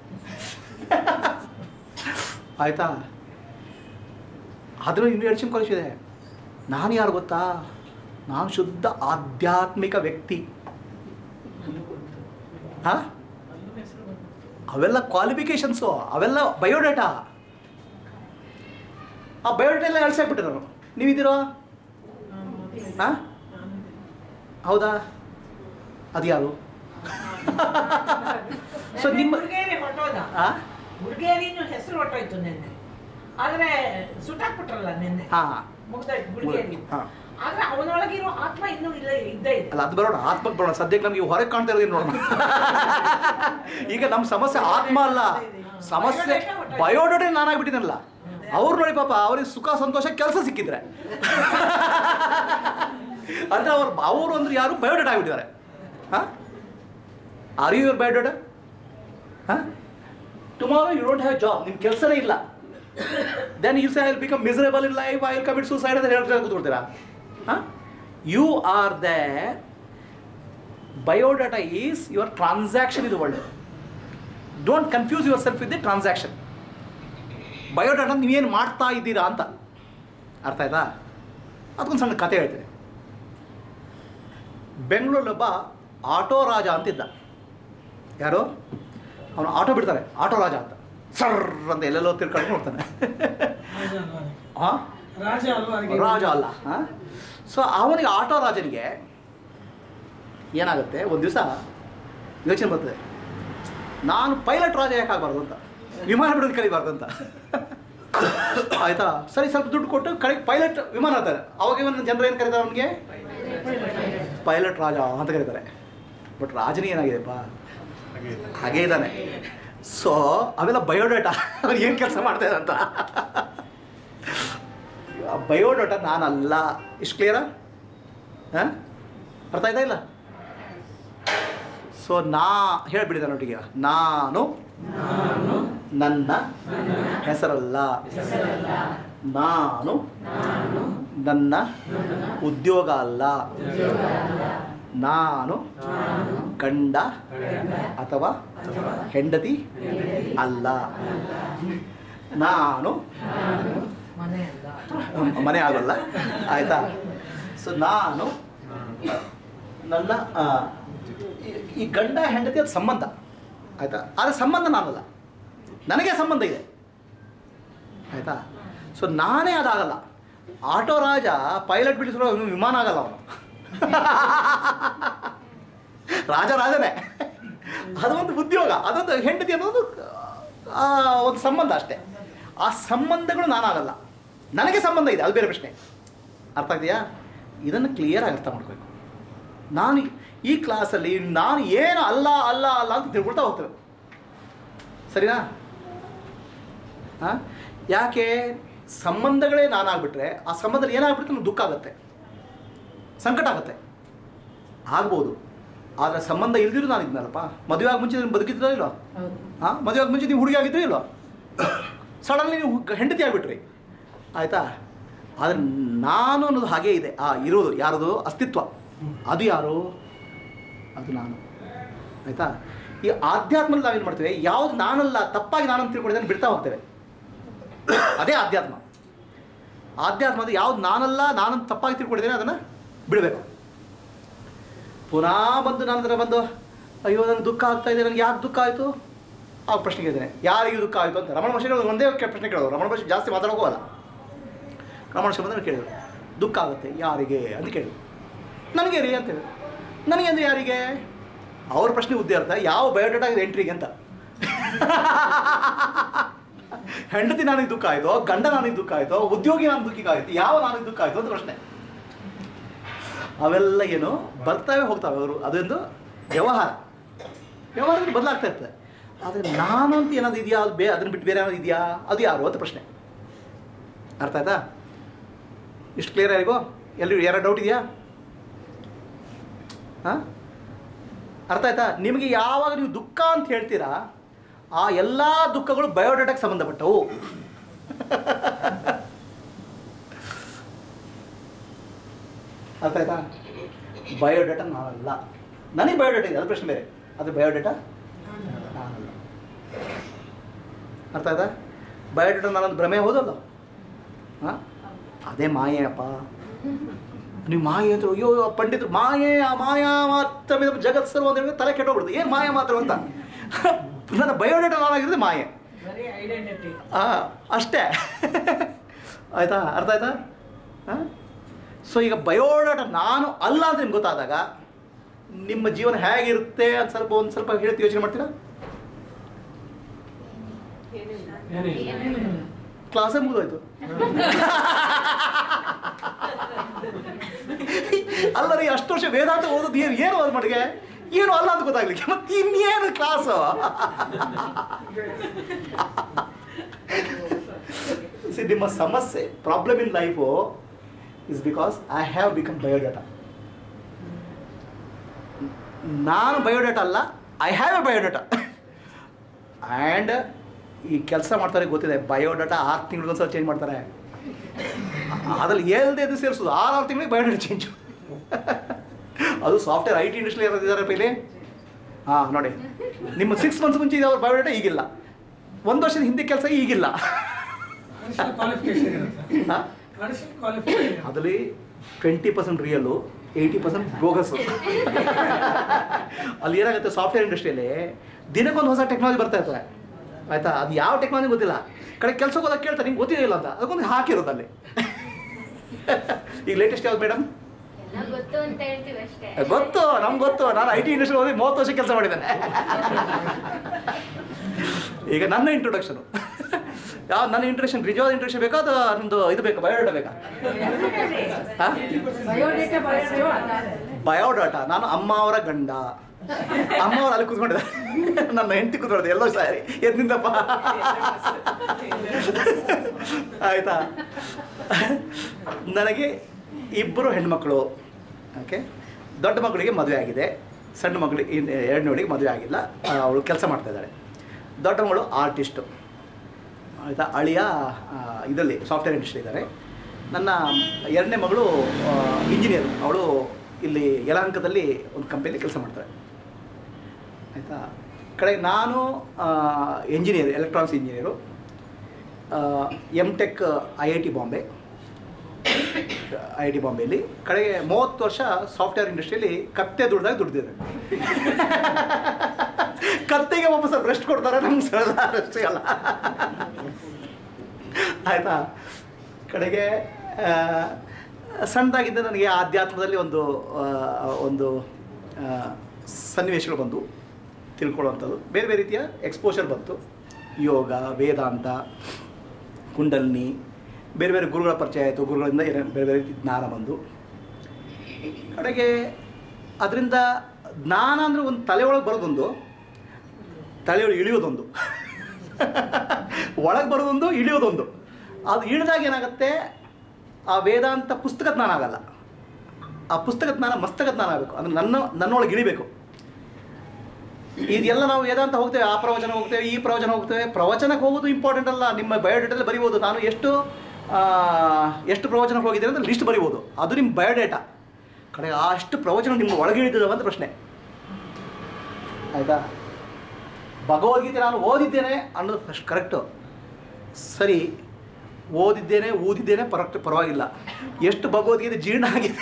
ಆಯ್ತಾ ಅದರಲ್ಲಿ ಇನ್ನೂ ಎಡಿಷನ್ ಕಾಲೇಜ್ ಇದೆ ನಾನು ಯಾರು ಗೊತ್ತಾ ನಾನು ಶುದ್ಧ ಆಧ್ಯಾತ್ಮಿಕ ವ್ಯಕ್ತಿ ಹಾಂ ಅವೆಲ್ಲ ಕ್ವಾಲಿಫಿಕೇಶನ್ಸು ಅವೆಲ್ಲ ಬಯೋಡೇಟಾ ಆ ಬಯೋಡೇಟಾ ಎಲ್ಲ ಅಳಿಸಾಕ್ಬಿಟ್ಟೆ ನಾನು ನೀವಿದ್ದೀರೋ ಹಾಂ ಹೌದಾ ಅದು ಯಾರು ಸೊ ನಿಮ್ಮ ಹುಡುಗೇರಿ ಹೊಟ್ಟೋದ ಆ? ಹುಡುಗೇರಿನೂ ಹೆಸರು ಹೊಟ್ಟೋಯ್ತು ನಿನ್ನೆ ಆದ್ರೆ ಸುಟ್ಟಾಕ್ಬಿಟ್ರಲ್ಲ ನಿನ್ನೆ ಹಾಂ ಮುಗ್ದಾಯ್ತು ಹುಡುಗೇರಿ ಹಾಂ ಆದ್ರೆ ಅವನೊಳಗಿರೋ ಆತ್ಮ ಇನ್ನೂ ಇಲ್ಲ ಇದ್ದೇ ಇದೆ ಅಲ್ಲ ಅದು ಬರೋಣ ಆತ್ಮಕ್ಕೆ ಬರೋಣ ಸದ್ಯಕ್ಕೆ ನಮಗೆ ಹೊರಗೆ ಕಾಣ್ತಾ ಇರೋದೇನು ನೋಡೋಣ ಈಗ ನಮ್ಮ ಸಮಸ್ಯೆ ಆತ್ಮ ಅಲ್ಲ ಸಮಸ್ಯೆ ಬಯೋಡೇಟಾ ನಾನಾಗ್ಬಿಟ್ಟಿನಲ್ಲ ಅವ್ರು ನೋಡಿ ಪಾಪ ಅವ್ರಿಗೆ ಸುಖ ಸಂತೋಷ ಕೆಲಸ ಸಿಕ್ಕಿದ್ರೆ ಅಂದ್ರೆ ಅವ್ರು ಅವರು ಅಂದ್ರೆ ಯಾರು ಬಯೋಡೇಟಾ ಆಗಿಬಿಟ್ಟಿದ್ದಾರೆ ಹಾಂ ಆರ್ ಯು ಯುವರ್ ಬಯೋಡೇಟಾ ಹಾಂ tomorrow you don't have job ನಿಮ್ಮ ಕೆಲಸನೇ ಇಲ್ಲ then you say I become miserable in life I will commit suicide ಅಂತ ಹೇಳ್ತಾ ಕೂತ್ಕೊಳ್ತೀರಾ ಹಾಂ you are the biodata is your transaction ಇದು world don't confuse yourself with the transaction biodata ನೀವೇನು ಮಾಡ್ತಾ ಇದ್ದೀರಾ ಅಂತ ಅರ್ಥ ಆಯ್ತಾ ಅದಕ್ಕೊಂದು ಸಣ್ಣ ಕತೆ ಹೇಳ್ತೀನಿ ಬೆಂಗಳೂರಲ್ಲೊಬ್ಬ ಆಟೋ ರಾಜ ಅಂತಿದ್ದ ಯಾರು ಅವನು ಆಟೋ ಬಿಡ್ತಾರೆ ಆಟೋ ರಾಜ ಅಂತ ಸರ್ರ್ ಅಂತ ಎಲ್ಲೆಲ್ಲೋ ತಿರ್ಕೊಂಡು ನೋಡ್ತಾನೆ ಹಾಂ ರಾಜ ಅಲ್ವಾ ಅದಕ್ಕೆ? ರಾಜ ಅಲ್ಲ ಹಾಂ ಸೊ ಅವನಿಗೆ ಆಟೋ ರಾಜನಿಗೆ ಏನಾಗುತ್ತೆ ಒಂದು ದಿವಸ ಯೋಚನೆ ಬರ್ತದೆ ನಾನು ಪೈಲಟ್ ರಾಜ ಯಾಕೆ ಆಗಬಾರ್ದು ಅಂತ ವಿಮಾನ ಬಿಡೋದು ಕಲಿಬಾರ್ದು ಅಂತ ಆಯ್ತಾ ಸರಿ ಸ್ವಲ್ಪ ದುಡ್ಡು ಕೊಟ್ಟು ಕಡೆ ಪೈಲಟ್ ವಿಮಾನ ಅಂತಾರೆ ಅವಾಗ ಇವನ್ ಜನರು ಏನು ಕರೀತಾರೆ ಅವನಿಗೆ ಪೈಲಟ್ ರಾಜ ಅಂತ ಕರೀತಾರೆ ಬಟ್ ರಾಜನೇ ಏನಾಗಿದೆಪ್ಪ ಹಾಗೆ ಹಾಗೇ ಇದ್ದಾನೆ ಸೊ ಅವೆಲ್ಲ ಬಯೋಡೇಟಾ ಅವ್ನು ಏನು ಕೆಲಸ ಮಾಡ್ತಾ ಅಂತ ಬಯೋಡೇಟಾ ನಾನಲ್ಲ ಇಷ್ಟು ಕ್ಲಿಯರಾ ಹಾಂ ಅರ್ಥ ಆಯ್ತಾ ಇಲ್ಲ ಸೊ ನಾ ಹೇಳ್ಬಿಡಿದ ನೋಟಿಗೆ ನಾನು ನನ್ನ ಹೆಸರಲ್ಲ ನಾನು ನನ್ನ ಉದ್ಯೋಗ ಅಲ್ಲ ನಾನು ಗಂಡ ಅಥವಾ ಹೆಂಡತಿ ಅಲ್ಲ ನಾನು ಮನೆ ಅಲ್ಲ ಮನೆ ಆಗೋಲ್ಲ ಆಯಿತಾ ಸೊ ನಾನು ನನ್ನ ಆ, ಈ- ಈ ಗಂಡ ಹೆಂಡತಿ ಅದು ಸಂಬಂಧ ಆಯಿತಾ ಆದರೆ ಸಂಬಂಧ ನಾನಲ್ಲ ನನಗೆ ಸಂಬಂಧ ಇದೆ ಆಯಿತಾ ಸೊ ನಾನೇ ಅದಾಗಲ್ಲ ಆಟೋ ರಾಜ ಪೈಲಟ್ ಬಿಡಿಸೋ ವಿಮಾನ ಆಗಲ್ಲ ಅವನು ರಾಜ ರಾಜನೇ ಅದೊಂದು ಉದ್ಯೋಗ ಅದೊಂದು ಹೆಂಡತಿ ಅನ್ನೋದು ಆ, ಒಂದು ಸಂಬಂಧ ಅಷ್ಟೇ ಆ ಸಂಬಂಧಗಳು ನಾನಾಗಲ್ಲ ನನಗೆ ಸಂಬಂಧ ಇದೆ ಅದು ಬೇರೆ ಪ್ರಶ್ನೆ ಅರ್ಥ ಆಗ್ತೀಯಾ ಇದನ್ನು ಕ್ಲಿಯರಾಗಿ ಅರ್ಥ ಮಾಡ್ಬೇಕು ನಾನು ಈ ಕ್ಲಾಸಲ್ಲಿ ನಾನು ಏನು ಅಲ್ಲ ಅಲ್ಲ ಅಲ್ಲ ಅಂತ ತಿಳ್ಕೊಳ್ತಾ ಹೋಗ್ತೇವೆ ಸರಿನಾ ಹಾಂ ಯಾಕೆ ಸಂಬಂಧಗಳೇ ನಾನಾಗ್ಬಿಟ್ರೆ ಆ ಸಂಬಂಧದಲ್ಲಿ ಏನಾಗ್ಬಿಡುತ್ತೆ ನಮ್ಗೆ ದುಃಖ ಆಗುತ್ತೆ ಸಂಕಟ ಆಗುತ್ತೆ ಆಗ್ಬೋದು ಆದರೆ ಸಂಬಂಧ ಇಲ್ದಿರೂ ನಾನು ಇದ್ನಲ್ಲಪ್ಪ ಮದುವೆ ಆಗಿ ಮುಂಚೆ ನೀವು ಬದುಕಿದ್ರೋ ಇಲ್ಲೋ ಹೌದು ಹಾಂ ಮದುವೆ ಆಗಿ ಮುಂಚೆ ನೀವು ಹುಡುಗಿ ಆಗಿದ್ರೋ ಇಲ್ಲೋ ಸಡನ್ಲಿ ನೀವು ಗ- ಹೆಂಡತಿ ಆಗಿಬಿಟ್ರಿ ಆಯಿತಾ ಆದರೆ ನಾನು ಅನ್ನೋದು ಹಾಗೇ ಇದೆ ಆ ಇರೋದು ಯಾರದು ಅಸ್ತಿತ್ವ ಅದು ಯಾರು ಅದು ನಾನು ಆಯಿತಾ ಈ ಆಧ್ಯಾತ್ಮದಲ್ಲಿ ನಾವೇನು ಮಾಡ್ತೇವೆ ಯಾವುದು ನಾನಲ್ಲ ತಪ್ಪಾಗಿ ನಾನಂತ ತಿಳ್ಕೊಂಡಿದ್ದೇನೆ ಬಿಡ್ತಾ ಹೋಗ್ತೇವೆ ಅದೇ ಆಧ್ಯಾತ್ಮ ಆಧ್ಯಾತ್ಮ ಅದು ಯಾವ್ದು ನಾನಲ್ಲ ನಾನಂತ ತಪ್ಪಾಗಿ ತಿಳ್ಕೊಂಡಿದ್ದೇನೆ ಅದನ್ನು ಬಿಡಬೇಕು ಪುನಃ ಬಂದು ನನ್ನ ಹತ್ರ ಬಂದು ಅಯ್ಯೋ ನನಗೆ ದುಃಖ ಆಗ್ತಾ ಇದೆ ನನಗೆ ಯಾಕೆ ದುಃಖ ಆಯಿತು ಆ ಪ್ರಶ್ನೆ ಕೇಳಿದ್ದೇನೆ ಯಾರಿಗೆ ದುಃಖ ಆಯಿತು ಅಂತ ರಮಣ ಮಹರ್ಷಿಗಳು ಒಂದೇ ಕೆ- ಪ್ರಶ್ನೆ ಕೇಳೋದು ರಮಣ ಮಹರ್ಷಿ ಜಾಸ್ತಿ ಮಾತಾಡೋಕೋಲ್ಲ ರಮಣ ಮಹರ್ಷಿ ಬಂದ್ರೆ ಕೇಳಿದ್ರು ದುಃಖ ಆಗುತ್ತೆ ಯಾರಿಗೆ ಅಂತ ಕೇಳಿದ್ರು ನನಗೆ ರೀ ಅಂತೇಳಿ ನನಗೆ ಅಂದರೆ ಯಾರಿಗೆ ಅವ್ರ ಪ್ರಶ್ನೆ ಉದ್ದೇಶ ಯಾವ ಬಯೋಡೇಟಾ ಇದೆ ಎಂಟ್ರಿಗೆ ಅಂತ ಹೆಂಡತಿ ನನಗೆ ದುಃಖ ಆಯಿತೋ ಗಂಡ ನನಗೆ ದುಃಖ ಆಯಿತೋ ಉದ್ಯೋಗಿ ನನಗೆ ದುಃಖ ಆಯಿತು ಯಾವ ನನಗೆ ದುಃಖ ಆಯಿತು ಅಂತ ಪ್ರಶ್ನೆ ಅವೆಲ್ಲ ಏನು ಬರ್ತಾವೆ ಹೋಗ್ತಾವೆ ಅವರು ಅದೊಂದು ವ್ಯವಹಾರ ವ್ಯವಹಾರದಲ್ಲಿ ಬದಲಾಗ್ತಾ ಇರ್ತದೆ ಆದರೆ ನಾನು ಅಂತ ಏನಾದ್ರು ಇದೆಯಾ ಅದು ಬೇ ಅದನ್ನು ಬಿಟ್ಟು ಬೇರೆ ಏನಾದ್ರು ಇದೆಯಾ ಅದು ಯಾರು ಅಂತ ಪ್ರಶ್ನೆ ಅರ್ಥ ಆಯ್ತಾ ಇಷ್ಟು ಕ್ಲಿಯರ್ ಯಾರಿಗೋ ಎಲ್ಲಿ ಯಾರೋ ಡೌಟ್ ಇದೆಯಾ ಹಾಂ ಅರ್ಥ ಆಯ್ತಾ ನಿಮಗೆ ಯಾವಾಗ ನೀವು ದುಃಖ ಅಂತ ಹೇಳ್ತೀರಾ ಆ ಎಲ್ಲ ದುಃಖಗಳು ಬಯೋಡೇಟಾಗೆ ಸಂಬಂಧಪಟ್ಟವು ಅರ್ಥ ಆಯ್ತಾ ಬಯೋಡೇಟಾ ನಾನಲ್ಲ ನನಗೆ ಬಯೋಡೇಟಾ ಇದೆ ಅದು ಪ್ರಶ್ನೆ ಬೇರೆ ಅದು ಬಯೋಡೇಟಾ ನಾನಲ್ಲ ಅರ್ಥ ಆಯ್ತಾ ಬಯೋಡೇಟಾ ನಾನೊಂದು ಭ್ರಮೆ ಹೋದಲ್ಲ ಹಾಂ ಅದೇ ಮಾಯೆ ಅಪ್ಪ ನೀವು ಮಾಯೆ ಅಂತ ಅಯ್ಯೋ ಪಂಡಿತರು ಮಾಯೆ ಆ ಮಾಯಾ ಮಾತ್ರ ಜಗತ್ ಸರ್ವ ಅಂತ ಹೇಳಿದ್ರೆ ತಲೆ ಕೆಟ್ಟೋಗ್ಬಿಡುದು ಏನು ಮಾಯಾ ಮಾತ್ರ ಅಂತ ನನ್ನ ಬಯೋಡೇಟಾ ನಾನಾಗಿರೋದು ಮಾಯೆ ಬರೀ ಐಡೆಂಟಿಟಿ ಆ, ಅಷ್ಟೇ ಆಯ್ತಾ ಅರ್ಥ ಆಯ್ತಾ ಹಾಂ ಸೊ ಈಗ ಬಯೋಡಾಟ ನಾನು ಅಲ್ಲ ಅಂತ ನಿಮ್ಗೆ ಗೊತ್ತಾದಾಗ ನಿಮ್ಮ ಜೀವನ ಹೇಗಿರುತ್ತೆ ಅಂತ ಸ್ವಲ್ಪ ಒಂದು ಸ್ವಲ್ಪ ಹೇಳ್ತಿ ಯೋಚನೆ ಮಾಡ್ತೀರಾ ಕ್ಲಾಸೇ ಮುಗಿದೋಯ್ತು ಅಲ್ಲ ರೀ ಅಷ್ಟು ವರ್ಷ ವೇದಾಂತ ಓದೋದು ಏನು ಏನು ಅದು ಮಟ್ಟಿಗೆ ಏನು ಅಲ್ಲ ಅಂತ ಗೊತ್ತಾಗ್ಲಿಕ್ಕೆ ಮತ್ತೆ ಇನ್ನೇನು ಕ್ಲಾಸು ಸಿ ನಿಮ್ಮ ಸಮಸ್ಯೆ problem in life is because I have become biodata ನಾನು ಬಯೋಡಾಟಾ ಅಲ್ಲ I have a biodata and ಈ ಕೆಲಸ ಮಾಡ್ತಾರೆ ಗೊತ್ತಿದೆ ಬಯೋಡಾಟಾ ಆರು ತಿಂಗಳಿಗೊಂದ್ಸಲ ಚೇಂಜ್ ಮಾಡ್ತಾರೆ ಅದ್ರಲ್ಲಿ ಎಲ್ದೇ ಇದು ಸೇರಿಸೋದು ಆರು ಆರು ತಿಂಗಳಿಗೆ ಬಯೋಡಾಟಾ ಚೇಂಜು ಅದು ಸಾಫ್ಟ್ವೇರ್ ಐ ಟಿ ಇಂಡಸ್ಟ್ರಿ ಇದ್ದಾರೆ ಪೈಲಿ ಹಾಂ ನೋಡಿ ನಿಮ್ಮ ಸಿಕ್ಸ್ ಮಂತ್ಸ್ ಮುಂಚೆ ಇದೆ ಅವ್ರ ಬಯೋಡಾಟಾ ಈಗಿಲ್ಲ ಒಂದು ವರ್ಷದ ಹಿಂದೆ ಕೆಲಸ ಈಗಿಲ್ಲ ಕ್ವಾಲಿಫಿಕೇಶನ್ ಇರುತ್ತೆ ಹಾಂ ಕ್ವಾಲಿಫಿಕೇಶನ್ ಅದರಲ್ಲಿ twenty percent really eighty percent bogus ಅಲ್ಲಿ ಏನಾಗುತ್ತೆ ಸಾಫ್ಟ್ವೇರ್ ಇಂಡಸ್ಟ್ರಿಯಲ್ಲಿ ದಿನಕ್ಕೊಂದು ಹೊಸ ಟೆಕ್ನಾಲಜಿ ಬರ್ತಾ ಇರ್ತದೆ ಆಯ್ತಾ ಅದು ಯಾವ ಟೆಕ್ನಾಲಜಿ ಗೊತ್ತಿಲ್ಲ ಕಡೆ ಕೆಲಸಕ್ಕೆ ಹೋದಾಗ ಕೇಳ್ತಾರೆ ನಿಮ್ಗೆ ಗೊತ್ತಿಲ್ಲ ಇಲ್ಲ ಅಂತ ಅದಕ್ಕೊಂದು ಹಾಕಿರೋದು ಅಲ್ಲಿ ಈಗ ಲೇಟೆಸ್ಟ್ ಯಾವ್ದು ಮೇಡಮ್ ಎಲ್ಲ ಗೊತ್ತು ಅಂತ ಹೇಳ್ತೀವಿ ಅಷ್ಟೇ ಗೊತ್ತು ನಮ್ಗೆ ಗೊತ್ತು ನಾನು ಐ ಟಿ ಇಂಡಸ್ಟ್ರಿ ಹೋಗಿ ಮೂವತ್ತು ವರ್ಷ ಕೆಲಸ ಮಾಡಿದ್ದೇನೆ ಈಗ ನನ್ನ ಇಂಟ್ರೊಡಕ್ಷನು ಯಾವ ನನ್ನ ಇಂಟ್ರೊಡಕ್ಷನ್ ನಿಜವಾದ ಇಂಟ್ರೊಡಕ್ಷನ್ ಬೇಕಾ ಅಥವಾ ನಿಮ್ಮದು ಇದು ಬೇಕಾ ಬಯೋಡಾಟಾ ಬೇಕಾ ಹಾಂ ಬಯೋಡೇಟಾ ಬಯೋ ಬಯೋಡಾಟಾ ನಾನು ಅಮ್ಮ ಅವರ ಗಂಡ ಅಮ್ಮ ಅವ್ರು ಅಲ್ಲಿ ಕೂತ್ಕೊಂಡಿದ್ದಾರೆ ನನ್ನ ಹೆಂಡತಿ ಕೂತ್ಕೊಳ್ಳೋದು ಎಲ್ಲೋ ಸಾರಿ ಎದ್ನಿಂದಪ್ಪ ಆಯ್ತಾ ನನಗೆ ಇಬ್ಬರು ಹೆಣ್ಮಕ್ಳು ಓಕೆ ದೊಡ್ಡ ಮಗಳಿಗೆ ಮದುವೆ ಆಗಿದೆ ಸಣ್ಣ ಮಗಳಿಗೆ ಇನ್ನು ಎರಡನೇವಳಿಗೆ ಮದುವೆ ಆಗಿಲ್ಲ ಅವಳು ಕೆಲಸ ಮಾಡ್ತಾ ಇದ್ದಾಳೆ ದೊಡ್ಡ ಮಗಳು ಆರ್ಟಿಸ್ಟು ಆಯಿತಾ ಅಳಿಯ ಇದರಲ್ಲಿ ಸಾಫ್ಟ್ವೇರ್ ಇಂಡಸ್ಟ್ರಿ ಇದ್ದಾರೆ ನನ್ನ ಎರಡನೇ ಮಗಳು ಇಂಜಿನಿಯರ್ ಅವಳು ಇಲ್ಲಿ ಯಲಹಂಕದಲ್ಲಿ ಒಂದು ಕಂಪನಿಯಲ್ಲಿ ಕೆಲಸ ಮಾಡ್ತಾರೆ ಆಯಿತಾ ಕಡೆಗೆ ನಾನು engineer electronics engineer M tech I I T Bombay I I T ಬಾಂಬೆಯಲ್ಲಿ ಕಡೆಗೆ ಮೂವತ್ತು ವರ್ಷ ಸಾಫ್ಟ್ವೇರ್ ಇಂಡಸ್ಟ್ರಿಯಲ್ಲಿ ಕತ್ತೆ ದುಡ್ದಾಗ ದುಡ್ದಿದ್ದಾರೆ ಕತ್ತೆಗೆ ವಾಪಸ್ ರೆಸ್ಟ್ ಕೊಡ್ತಾರೆ ನಮ್ಗೆ ಸರಳ ರೆಸ್ಟ್ ಸಿಗಲ್ಲ ಆಯಿತಾ ಕಡೆಗೆ ಆ, ಸಣ್ಣದಾಗಿದ್ದ ನನಗೆ ಆಧ್ಯಾತ್ಮದಲ್ಲಿ ಒಂದು ಆ, ಒಂದು ಆ, ಸನ್ನಿವೇಶಗಳು ಬಂದು ತಿಳ್ಕೊಳ್ಳುವಂಥದ್ದು ಬೇರೆ ಬೇರೆ ರೀತಿಯ ಎಕ್ಸ್ಪೋಷರ್ ಬಂತು ಯೋಗ ವೇದಾಂತ ಕುಂಡಲಿನಿ ಬೇರೆ ಬೇರೆ ಗುರುಗಳ ಪರಿಚಯ ಆಯಿತು ಗುರುಗಳಿಂದ ಏನೇನು ಬೇರೆ ಬೇರೆ ರೀತಿ ಜ್ಞಾನ ಬಂದು ಕಡೆಗೆ ಅದರಿಂದ ಜ್ಞಾನ ಅಂದರೆ ಒಂದು ತಲೆಯೊಳಗೆ ಬರೋದೊಂದು ತಲೆಯೊಳಗೆ ಇಳಿಯೋದೊಂದು ಒಳಗೆ ಬರೋದೊಂದು ಇಳಿಯೋದೊಂದು ಅದು ಇಳಿದಾಗ ಏನಾಗುತ್ತೆ ಆ ವೇದಾಂತ ಪುಸ್ತಕ ಜ್ಞಾನ ಆಗಲ್ಲ ಆ ಪುಸ್ತಕ ಜ್ಞಾನ ಮಸ್ತಕ ಜ್ಞಾನ ಆಗಬೇಕು ಅಂದರೆ ನನ್ನ ನನ್ನೊಳಗೆ ಇಳಿಬೇಕು ಇದೆಲ್ಲ ನಾವು ವೇದಾಂತ ಹೋಗ್ತೇವೆ ಆ ಪ್ರವಚನ ಹೋಗ್ತೇವೆ ಈ ಪ್ರವಚನ ಹೋಗ್ತೇವೆ ಪ್ರವಚನಕ್ಕೆ ಹೋಗೋದು ಇಂಪಾರ್ಟೆಂಟ್ ಅಲ್ಲ ನಿಮ್ಮ ಬಯೋಡೇಟಲ್ಲಿ ಬರಿಬೋದು ನಾನು ಎಷ್ಟು ಆ, ಎಷ್ಟು ಪ್ರವಚನಕ್ಕೆ ಹೋಗಿದ್ದೇನೆ ಅಂತ ಲಿಸ್ಟ್ ಬರಿಬೋದು ಅದು ನಿಮ್ಮ ಬಯೋಡೇಟಾ ಕಡೆ ಅಷ್ಟು ಪ್ರವಚನ ನಿಮ್ಮ ಒಳಗೆ ಇಳಿದಿದ್ದಾವೆ ಅಂತ ಪ್ರಶ್ನೆ ಆಯಿತಾ ಭಗವದ್ಗೀತೆ ನಾನು ಓದಿದ್ದೇನೆ ಅನ್ನೋದು ಫಸ್ಟ್ ಕರೆಕ್ಟು ಸರಿ ಓದಿದ್ದೇನೆ ಓದಿದ್ದೇನೆ ಪರಕ್ಟ್ ಪರವಾಗಿಲ್ಲ ಎಷ್ಟು ಭಗವದ್ಗೀತೆ ಜೀರ್ಣ ಆಗಿದೆ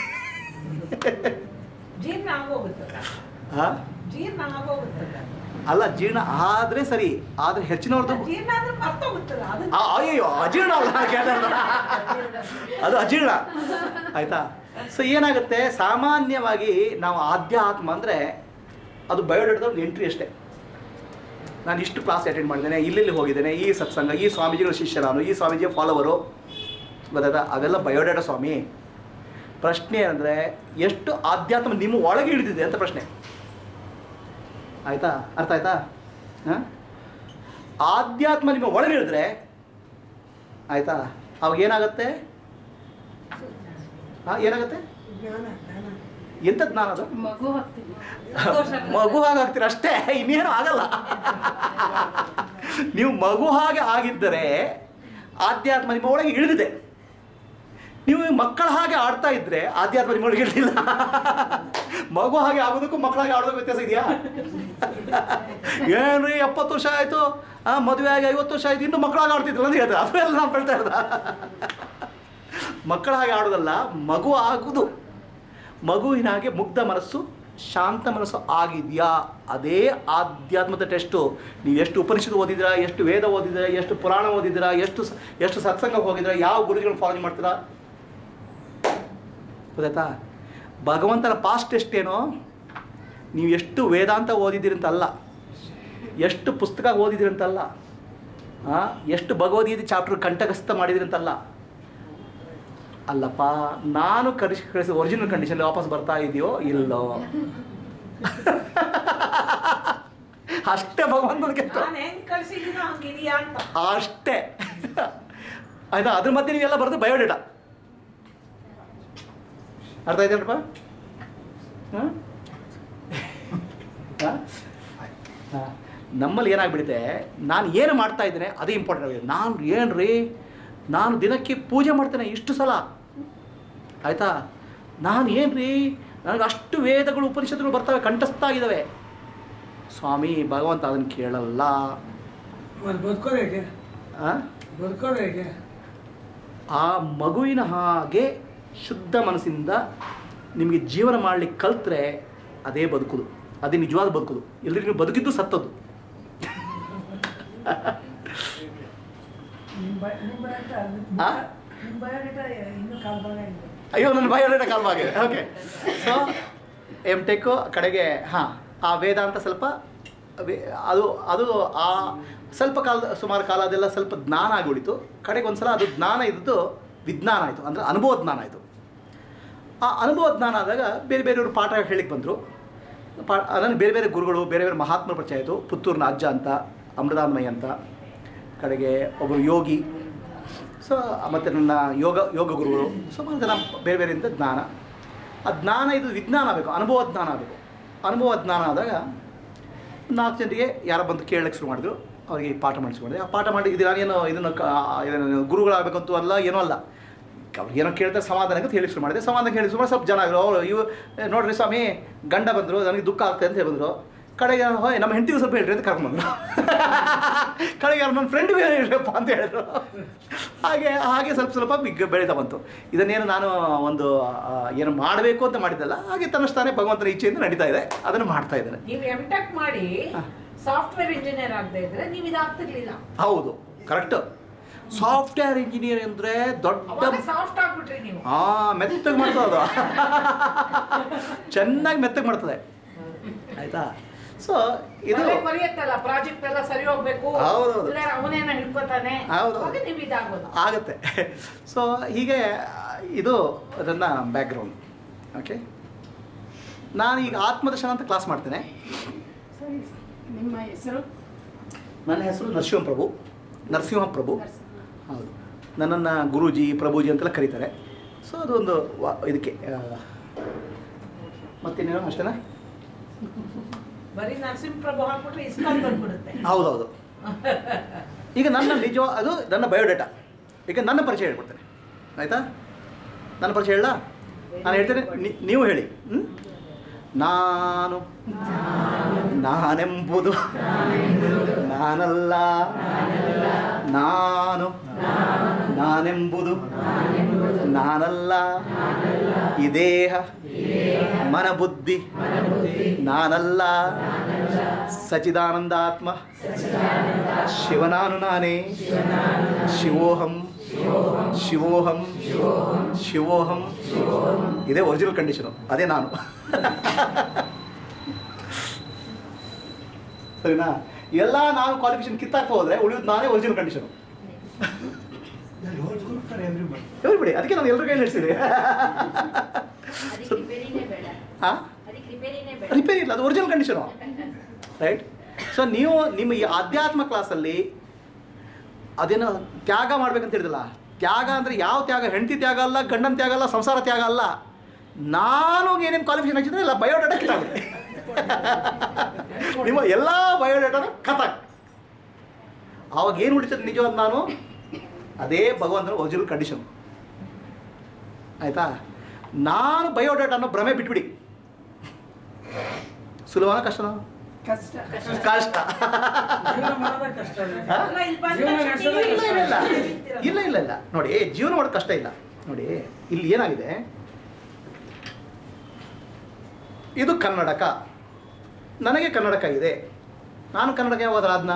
ಜೀರ್ಣ ಆಗೋಗುತ್ತದ ಆ? ಜೀರ್ಣ ಆಗೋಗುತ್ತದ ಅಲ್ಲ ಜೀರ್ಣ ಆದರೆ ಸರಿ ಆದರೆ ಹೆಚ್ಚಿನವ್ರದ್ದು ಜೀರ್ಣ ಅಂದ್ರೆ ಮರ್ತೋಗುತ್ತದ ಅದು ಆ, ಅಯ್ಯಯ್ಯೋ ಅಜೀರ್ಣ ಅಲ್ಲ ನಾನು ಕೇಳ್ತಾ ಇರೋದು. ಅದು ಅಜೀರ್ಣ ಆಯ್ತಾ ಸೊ ಏನಾಗುತ್ತೆ ಸಾಮಾನ್ಯವಾಗಿ ನಾವು ಆಧ್ಯಾತ್ಮ ಅಂದರೆ ಅದು ಬಯೋಡೇಟದ ಒಂದು ಎಂಟ್ರಿ ಅಷ್ಟೇ ನಾನು ಇಷ್ಟು ಕ್ಲಾಸ್ ಅಟೆಂಡ್ ಮಾಡಿದ್ದೇನೆ ಇಲ್ಲಿ ಹೋಗಿದ್ದೇನೆ ಈ ಸತ್ಸಂಗ ಈ ಸ್ವಾಮೀಜಿಗಳ ಶಿಷ್ಯ ನಾನು ಈ ಸ್ವಾಮೀಜಿಯ ಫಾಲೋವರು ಗೊತ್ತಾಯ್ತಾ ಅವೆಲ್ಲ ಬಯೋಡೇಟಾ ಸ್ವಾಮಿ ಪ್ರಶ್ನೆ ಅಂದರೆ ಎಷ್ಟು ಆಧ್ಯಾತ್ಮ ನಿಮ್ಮ ಒಳಗೆ ಹಿಡಿದಿದೆ ಅಂತ ಪ್ರಶ್ನೆ ಆಯ್ತಾ ಅರ್ಥ ಆಯ್ತಾ ಹಾಂ ಆಧ್ಯಾತ್ಮ ನಿಮ್ಮ ಒಳಗೆ ಹಿಡಿದ್ರೆ ಆಯ್ತಾ ಅವಾಗ ಏನಾಗುತ್ತೆ ಹಾಂ ಏನಾಗುತ್ತೆ ಎಂಥ ಜ್ಞಾನ ಅದು ಮಗು ಹಾಕ್ತೀನಿ ಮಗು ಹಾಗೆ ಆಗ್ತೀರ ಅಷ್ಟೇ ಇನ್ನೇನು ಆಗಲ್ಲ ನೀವು ಮಗು ಹಾಗೆ ಆಗಿದ್ದರೆ ಆಧ್ಯಾತ್ಮ ನಿಮ್ಮ ಒಳಗೆ ಇಳಿದಿದೆ ನೀವು ಮಕ್ಕಳ ಹಾಗೆ ಆಡ್ತಾ ಇದ್ರೆ ಆಧ್ಯಾತ್ಮ ನಿಮ್ಮ ಒಳಗೆ ಇಳಿದಿಲ್ಲ ಮಗು ಹಾಗೆ ಆಗೋದಕ್ಕೂ ಮಕ್ಕಳ ಹಾಗೆ ಆಡೋದಕ್ಕೂ ವ್ಯತ್ಯಾಸ ಇದೆಯಾ ಏನ್ರಿ ಎಪ್ಪತ್ತು ವರ್ಷ ಆಯಿತು ಆ ಮದುವೆ ಆಗಿ ಐವತ್ತು ವರ್ಷ ಆಯ್ತು ಇನ್ನೂ ಮಕ್ಕಳಾಗಿ ಆಡ್ತಿದ್ರಲ್ಲ ಅಂತ ಹೇಳ್ತಾರೆ ಅದು ಎಲ್ಲ ನಾನು ಹೇಳ್ತಾ ಇರೋದ ಮಕ್ಕಳ ಹಾಗೆ ಆಡೋದಲ್ಲ ಮಗು ಆಗುವುದು ಮಗುವಿನ ಹಾಗೆ ಮುಗ್ಧ ಮನಸ್ಸು ಶಾಂತ ಮನಸ್ಸು ಆಗಿದೆಯಾ ಅದೇ ಆಧ್ಯಾತ್ಮದ ಟೆಸ್ಟು ನೀವು ಎಷ್ಟು ಉಪನಿಷತ್ತು ಓದಿದ್ದೀರಾ ಎಷ್ಟು ವೇದ ಓದಿದ್ದೀರಾ ಎಷ್ಟು ಪುರಾಣ ಓದಿದ್ದೀರಾ ಎಷ್ಟು ಸ- ಎಷ್ಟು ಸತ್ಸಂಗಕ್ಕೆ ಹೋಗಿದ್ದೀರಾ ಯಾವ ಗುರುಗಳನ್ನು ಫಾಲೋ ಮಾಡ್ತೀರಾ ಗೊತ್ತಾಯ್ತಾ ಭಗವಂತನ ಪಾಸ್ಟ್ ಟೆಸ್ಟ್ ಏನೋ ನೀವು ಎಷ್ಟು ವೇದಾಂತ ಓದಿದ್ದೀರಿ ಅಂತ ಅಲ್ಲ ಎಷ್ಟು ಪುಸ್ತಕ ಓದಿದ್ದೀರಿ ಅಂತಲ್ಲ ಆ, ಎಷ್ಟು ಭಗವದ್ಗೀತೆ ಚಾಪ್ಟರ್ ಕಂಠಗಸ್ಥ ಮಾಡಿದಿರಿ ಅಂತಲ್ಲ ಅಲ್ಲಪ್ಪ ನಾನು ಕಳಿಸಿ ಕಳಿಸಿ ಒರಿಜಿನಲ್ ಕಂಡೀಷನ್ ವಾಪಸ್ ಬರ್ತಾ ಇದೆಯೋ ಇಲ್ಲೋ ಅಷ್ಟೇ ಭಗವಂತನ ಕೆಲಸ ನಾನು ಹೆಂಗ್ ಕಳ್ಸಿದೀನೋ ಹಂಗಿದೆಯಾ ಅಂತ ಅಷ್ಟೇ ಆಯ್ತಾ ಅದ್ರ ಮಧ್ಯೆ ನೀವೆಲ್ಲ ಬರೆದು ಬಯೋಡೇಟಾ ಅರ್ಥ ಆಯ್ತೇನಪ್ಪ ಹಾಂ ಹಾಂ ನಮ್ಮಲ್ಲಿ ಏನಾಗ್ಬಿಡುತ್ತೆ ನಾನು ಏನು ಮಾಡ್ತಾ ಇದ್ದೇನೆ ಅದೇ ಇಂಪಾರ್ಟೆಂಟ್ ಆಗಿದೆ ನಾನು ಏನು ರೀ ನಾನು ದಿನಕ್ಕೆ ಪೂಜೆ ಮಾಡ್ತೇನೆ ಇಷ್ಟು ಸಲ ಆಯಿತಾ ನಾನು ಏನು ರೀ ನನಗೆ ಅಷ್ಟು ವೇದಗಳು ಉಪನಿಷತ್ತುಗಳು ಬರ್ತವೆ ಕಂಠಸ್ಥ ಆಗಿದ್ದಾವೆ ಸ್ವಾಮಿ ಭಗವಂತ ಅದನ್ನು ಕೇಳಲ್ಲ మరి బతుకోరు ಹೇಗೆ ಆ? ಬದುಕೋರು ಹೇಗೆ ಆ ಮಗುವಿನ ಹಾಗೆ ಶುದ್ಧ ಮನಸ್ಸಿಂದ ನಿಮಗೆ ಜೀವನ ಮಾಡಲಿಕ್ಕೆ ಕಲ್ತ್ರೆ ಅದೇ ಬದುಕುದು ಅದೇ ನಿಜವಾದ ಬದುಕುದು ಇಲ್ಲದ್ರೆ ನೀವು ಬದುಕಿದ್ದು ಸತ್ತದ್ದು ನಿಮ್ಮ ಬಯ ನಿಮ್ಮ ಬಯೋಡೇಟಾ ಆ? ನಿಮ್ಮ ಬಯೋಡೇಟಾ ಇನ್ನೂ ಕಾಲ್ಬಾಗ ಇದೆ ಅಯ್ಯೋ ನನ್ನ ಬಯೋಡೇಟಾ ಕಾಲವಾಗಿದೆ ಓಕೆ ಸೊ ಎಮ್ ಟೆಕ್ಕು ಕಡೆಗೆ ಹಾಂ ಆ ವೇದಾಂತ ಸ್ವಲ್ಪ ವೇ- ಅದು ಅದು ಆ ಸ್ವಲ್ಪ ಕಾಲದ ಸುಮಾರು ಕಾಲ ಅದೆಲ್ಲ ಸ್ವಲ್ಪ ಜ್ಞಾನ ಆಗಿ ಉಳಿತು ಕಡೆಗೆ ಒಂದು ಸಲ ಅದು ಜ್ಞಾನ ಇದ್ದದ್ದು ವಿಜ್ಞಾನ ಆಯಿತು ಅಂದರೆ ಅನುಭವ ಜ್ಞಾನ ಆಯಿತು ಆ ಅನುಭವ ಜ್ಞಾನ ಆದಾಗ ಬೇರೆ ಬೇರೆಯವರು ಪಾಠ ಹೇಳಿಕ್ಕೆ ಬಂದರು ಪಾ ನನಗೆ ಬೇರೆ ಬೇರೆ ಗುರುಗಳು ಬೇರೆ ಬೇರೆ ಮಹಾತ್ಮರ ಪರಿಚಯ ಆಯಿತು ಪುತ್ತೂರಿನ ಅಜ್ಜ ಅಂತ ಅಮೃತಾಮಯ್ಯ ಅಂತ ಕಡೆಗೆ ಒಬ್ಬರು ಯೋಗಿ ಸೊ ಮತ್ತು ನನ್ನ ಯೋಗ ಯೋಗ ಗುರುಗಳು ಸುಮಾರು ಜನ ಬೇರೆ ಬೇರೆಯಿಂದ ಜ್ಞಾನ ಆ ಜ್ಞಾನ ಇದು ವಿಜ್ಞಾನ ಆಗಬೇಕು ಅನುಭವ ಜ್ಞಾನ ಆಗಬೇಕು ಅನುಭವ ಜ್ಞಾನ ಆದಾಗ ನಾಲ್ಕು ಜನರಿಗೆ ಯಾರೋ ಬಂದು ಕೇಳಕ್ಕೆ ಶುರು ಮಾಡಿದ್ರು ಅವರಿಗೆ ಪಾಠ ಮಾಡಿಸ್ಕೊಂಡಿದೆ ಆ ಪಾಠ ಮಾಡಿ ಇದು ನಾನೇನು ಇದನ್ನು ಕ ಏನು ಗುರುಗಳಾಗಬೇಕಂತೂ ಅಲ್ಲ ಏನೂ ಅಲ್ಲ ಅವ್ರಿಗೆ ಏನೋ ಕೇಳ್ತಾರೆ ಸಮಾಧಾನ ಅಂತ ಹೇಳಿ ಶುರು ಮಾಡಿದೆ ಸಮಾಧಾನ ಹೇಳಿ ಸುಮಾರು ಸ್ವಲ್ಪ ಜನ ಇದ್ರು ಅವರು ಇವು "ಏ, ನೋಡ್ರಿ ಸ್ವಾಮಿ ಗಂಡ ಬಂದರು ನನಗೆ ದುಃಖ ಆಗ್ತದೆ ಅಂತ ಹೇಳಿದ್ರು ಕಡೆಗೆ ಹೋಯ್ ನಮ್ಮ ಹೆಂಡತಿಗೂ ಸ್ವಲ್ಪ ಹೇಳ್ರಿ ಅಂತ ಕರ್ಕೊಂಡ್ಬಂದ್ರು ಕಡೆಗೆ ಯಾರು ನನ್ನ ಫ್ರೆಂಡ್ಗೆ ಹೇಳ್ರಪ್ಪ ಅಂತ ಹೇಳಿದ್ರು ಹಾಗೆ ಹಾಗೆ ಸ್ವಲ್ಪ ಸ್ವಲ್ಪ ಬಿಗ್ ಬೆಳೀತಾ ಬಂತು ಇದನ್ನೇನು ನಾನು ಒಂದು ಆ, ಏನು ಮಾಡಬೇಕು ಅಂತ ಮಾಡಿದ್ದಲ್ಲ ಹಾಗೆ ತನ್ನಷ್ಟಾನೇ ಭಗವಂತನ ಇಚ್ಛೆಯಿಂದ ನಡೀತಾ ಇದೆ ಅದನ್ನು ಮಾಡ್ತಾ ಇದ್ದೇನೆ ನೀವು ಎಂ ಟೆಕ್ ಮಾಡಿ ಸಾಫ್ಟ್ವೇರ್ ಇಂಜಿನಿಯರ್ ಆಗದೆ ಇದ್ರೆ ನೀವು ಇದಾಗ್ತಿರ್ಲಿಲ್ಲ ಹೌದು ಕರೆಕ್ಟ್ ಸಾಫ್ಟ್ವೇರ್ ಇಂಜಿನಿಯರ್ ಅಂದರೆ ದೊಡ್ಡ ಅವಾಗ ಸಾಫ್ಟ್ ಆಗ್ಬಿಟ್ರಿ ನೀವು ಹಾ ಮೆತ್ತಗೆ ಮಾಡ್ತದೆ ಅದು ಚೆನ್ನಾಗಿ ಮೆತ್ತಗೆ ಮಾಡ್ತದೆ ಆಯ್ತಾ ಸೊ ಇದು ಇದು ಬರೆಯತ್ತಲ್ಲ ಪ್ರಾಜೆಕ್ಟ್ ಎಲ್ಲ ಸರಿ ಹೋಗ್ಬೇಕು ಹೌದೌದು. ಇಲ್ಲ ಅವನೇನ ಹಿಡ್ಕೋತಾನೆ ಹೌದೌದು. ಅವಾಗ ನೀವು ಇದಾಗೋದು ಆಗುತ್ತೆ ಸೊ ಹೀಗೆ ಇದು ಅದನ್ನು ಬ್ಯಾಕ್ಗ್ರೌಂಡ್ ಓಕೆ ನಾನು ಈಗ ಆತ್ಮದರ್ಶನ ಅಂತ ಕ್ಲಾಸ್ ಮಾಡ್ತೇನೆ ಸರಿ ನಿಮ್ಮ ಹೆಸರು ನನ್ನ ಹೆಸರು ನರಸಿಂಹ ಪ್ರಭು ನರಸಿಂಹ ಪ್ರಭು ಹೌದು ನನ್ನನ್ನು ಗುರೂಜಿ ಪ್ರಭುಜಿ ಅಂತೆಲ್ಲ ಕರೀತಾರೆ ಸೊ ಅದೊಂದು ವಾ ಇದಕ್ಕೆ ಆ, ಮತ್ತಿನ್ನೇನು ಅಷ್ಟೇನಾ ಬರೀ ನರಸಿಂಹಪ್ರಭು ಹಾಕ್ಬಿಟ್ರೆ ಇಸ್ಕಾನ್ ಬಂದ್ಬಿಡುತ್ತೆ ಹೌದೌದು ಈಗ ನನ್ನ ನಿಜ ಅದು ನನ್ನ ಬಯೋಡೇಟಾ ಈಗ ನನ್ನ ಪರಿಚಯ ಹೇಳ್ಕೊಡ್ತೇನೆ ಆಯಿತಾ ನನ್ನ ಪರಿಚಯ ಹೇಳ ನಾನು ಹೇಳ್ತೇನೆ ನಿ- ನೀವು ಹೇಳಿ ಹ್ಮ್? ನಾನು ನಾನೆಂಬುದು ನಾನಲ್ಲ ನಾನು ನಾನೆಂಬುದು ನಾನಲ್ಲ ಈ ದೇಹ ಮನಬುದ್ಧಿ ನಾನಲ್ಲ ಸಚಿದಾನಂದಾತ್ಮ ಶಿವನಾನು ನಾನೇ ಶಿವೋಹಂ ಶಿವೋಹಂ ಶಿವೋಹಂ ಇದೇ ಒರಿಜಿನಲ್ ಕಂಡೀಷನು ಅದೇ ನಾನು ಸರಿನಾ ಎಲ್ಲ ನಾನು ಕ್ವಾಲಿಫಿಕೇಶನ್ ಕಿತ್ತಾಕ್ತಾ ಹೋದ್ರೆ ಉಳಿಯೋದು ನಾನೇ original condition for everybody everybody ಅದಕ್ಕೆ ನಾನು ಎಲ್ಲರ ಕೈ ನಡೆಸಿದೆ ಅದಕ್ಕೆ ರಿಪೇರಿನೇ ಬೇಡ ಹಾ ಅದಕ್ಕೆ ರಿಪೇರಿನೇ ಬೇಡ ರಿಪೇರಿ ಇಲ್ಲ ಅದು ಒರಿಜಿನಲ್ ಕಂಡೀಷನು ರೈಟ್ ಸೊ ನೀವು ನಿಮ್ಮ ಈ ಆಧ್ಯಾತ್ಮ ಕ್ಲಾಸಲ್ಲಿ ಅದೇನೋ ತ್ಯಾಗ ಮಾಡ್ಬೇಕಂತ ಹೇಳಿದಲ್ಲ ತ್ಯಾಗ ಅಂದರೆ ಯಾವ ತ್ಯಾಗ ಹೆಂಡತಿ ತ್ಯಾಗ ಅಲ್ಲ ಗಂಡನ ತ್ಯಾಗ ಅಲ್ಲ ಸಂಸಾರ ತ್ಯಾಗ ಅಲ್ಲ ನಾನು ಏನೇನು ಕ್ವಾಲಿಫಿಕೇಶನ್ ಹಾಕಿದ್ರೆ ಎಲ್ಲ ಬಯೋಡಾಟಾ ಕಿತ್ತಾಗುತ್ತೆ ನಿಮ್ಮ ಎಲ್ಲ ಬಯೋಡಾಟಾನು ಕಥಾಕ್ ಆವಾಗ ಏನು ಉಳಿತದೆ ನಿಜವಾದ ನಾನು ಅದೇ ಭಗವಂತನ ಒರಿಜಿನಲ್ ಕಂಡೀಷನ್ ಆಯಿತಾ ನಾನು ಬಯೋಡಾಟಾನ ಭ್ರಮೆ ಬಿಟ್ಬಿಡಿ ಸುಲಭನ ಕಷ್ಟನಾ ಕಷ್ಟ ಕಷ್ಟ ಜೀವನ ಮಾಡೋದೇ ಕಷ್ಟ ಅಲ್ಲ. ಹಾ? ಅಲ್ಲ, ಇಲ್ಲಿ ಬಂದ ಜೀವನ ತಕ್ಷಣ ನಡೆಸೋದೇ ನೀವು ಇಲ್ಲ ಇಲ್ಲ ಇಲ್ಲ ಹೇಳ್ತೀರಲ್ಲ. ಇಲ್ಲ ಇಲ್ಲ ಇಲ್ಲ ನೋಡಿ ಜೀವನ ಮಾಡೋದು ಕಷ್ಟ ಇಲ್ಲ ನೋಡಿ ಇಲ್ಲಿ ಏನಾಗಿದೆ ಇದು ಕನ್ನಡಕ ನನಗೆ ಕನ್ನಡಕ ಇದೆ ನಾನು ಕನ್ನಡಕ ಯಾವಾಗ ಆದ್ನ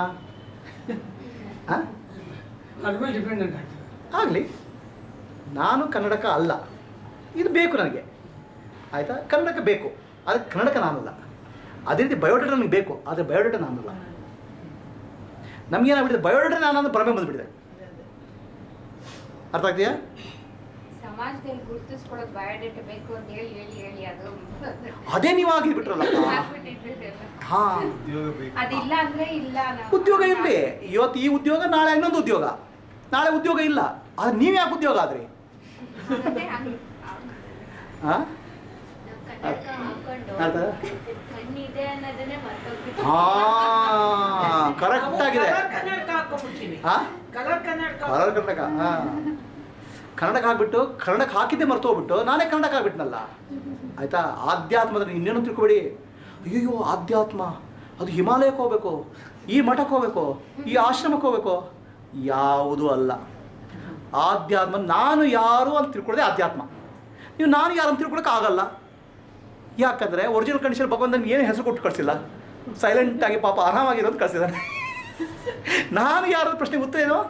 ಅದ್ರ ಮೇಲೆ ಡಿಪೆಂಡೆಂಟ್ ಆಗ್ತದೆ ಆಗಲಿ ನಾನು ಕನ್ನಡಕ ಅಲ್ಲ ಇದು ಬೇಕು ನನಗೆ ಆಯಿತಾ ಕನ್ನಡಕ ಬೇಕು ಆದರೆ ಕನ್ನಡಕ ನಾನಲ್ಲ ಅದೇ ರೀತಿ ಬಯೋಡೇಟಾ ನನಗೆ ಬೇಕು ಆದರೆ ಬಯೋಡೇಟಾ ನಾನಲ್ಲ ನಮಗೇನಾಗ್ಬಿಟ್ಟಿದೆ ಬಯೋಡೇಟಾ ನಾನಂದ್ರೆ ಭ್ರಮೆ ಬಂದುಬಿಟ್ಟಿದೆ ಅರ್ಥ ಆಗ್ತೀಯಾ ಸಮಾಜದಲ್ಲಿ ಗುರುತಿಸ್ಕೊಳ್ಳೋದು ಬಯೋಡೇಟಾ ಬೇಕು ಅಂತ ಹೇಳಿ ಹೇಳಿ ಹೇಳಿ ಅದು ಅದೇ ನೀವು ಆಗಿಬಿಟ್ರಲ್ಲ ಆಗ್ಬಿಟ್ಟಿದ್ರಲ್ಲ. ಹಾಂ ಉದ್ಯೋಗ ಬೇಕು ಅದಿಲ್ಲ ಅಂದ್ರೆ ಇಲ್ಲ ನಾವು ಉದ್ಯೋಗ ಇರಲಿ ಇವತ್ತು ಈ ಉದ್ಯೋಗ ನಾಳೆ ಇನ್ನೊಂದು ಉದ್ಯೋಗ ನಾಳೆ ಉದ್ಯೋಗ ಇಲ್ಲ ಆದರೆ ನೀವು ಯಾಕೆ ಉದ್ಯೋಗ ಆದ್ರಿ ಹಾಗಾದ್ರೆ ಹಂಗ್- ಹಾಂ ನಾವು ಕನ್ನಡಕ ಹಾಕೊಂಡು ಅದ? ಕಣ್ಣಿದೆ ಅನ್ನೋದನ್ನೇ ಮರ್ತೋಗ್ಬಿಟ್ಟು ಹಾಂ ಕರೆಕ್ಟ್ ಆಗಿದೆ ಕಲರ್ ಕನ್ನಡಕ ಹಾಕೊಂಡ್ಬಿಡ್ತೀವಿ ಹಾಂ ಕಲರ್ ಕನ್ನಡಕ ಕನ್ನಡ ಕನ್ನಡಕ ಹಾಂ ಕನ್ನಡಕ್ಕೆ ಹಾಕ್ಬಿಟ್ಟು ಕನ್ನಡಕ್ಕೆ ಹಾಕಿದ್ದೆ ಮರ್ತು ಹೋಗ್ಬಿಟ್ಟು ನಾನೇ ಕನ್ನಡಕ್ಕೆ ಆಗ್ಬಿಟ್ನಲ್ಲ ಆಯಿತಾ ಆಧ್ಯಾತ್ಮದಲ್ಲಿ ಇನ್ನೇನು ತಿಳ್ಕೊಬೇಡಿ ಅಯ್ಯೋ ಆಧ್ಯಾತ್ಮ ಅದು ಹಿಮಾಲಯಕ್ಕೆ ಹೋಗ್ಬೇಕು ಈ ಮಠಕ್ಕೆ ಹೋಗ್ಬೇಕು ಈ ಆಶ್ರಮಕ್ಕೆ ಹೋಗ್ಬೇಕು ಯಾವುದೂ ಅಲ್ಲ ಆಧ್ಯಾತ್ಮ ನಾನು ಯಾರು ಅಂತ ತಿಳ್ಕೊಳ್ಳೋದೇ ಆಧ್ಯಾತ್ಮ ನೀವು ನಾನು ಯಾರು ಅಂತ ತಿಳ್ಕೊಳಕ್ಕೆ ಆಗಲ್ಲ ಯಾಕಂದರೆ ಒರಿಜಿನಲ್ ಕಂಡೀಷನ್ ಭಗವಂತನಿಗೆ ಏನು ಹೆಸರು ಕೊಟ್ಟು ಕಳಿಸಿಲ್ಲ ಸೈಲೆಂಟಾಗಿ ಪಾಪ ಆರಾಮಾಗಿರೋದು ಕಳಿಸಿದ್ದಾನೆ ನಾನು ಯಾರ ಪ್ರಶ್ನೆಗೆ ಉತ್ತರ ಏನು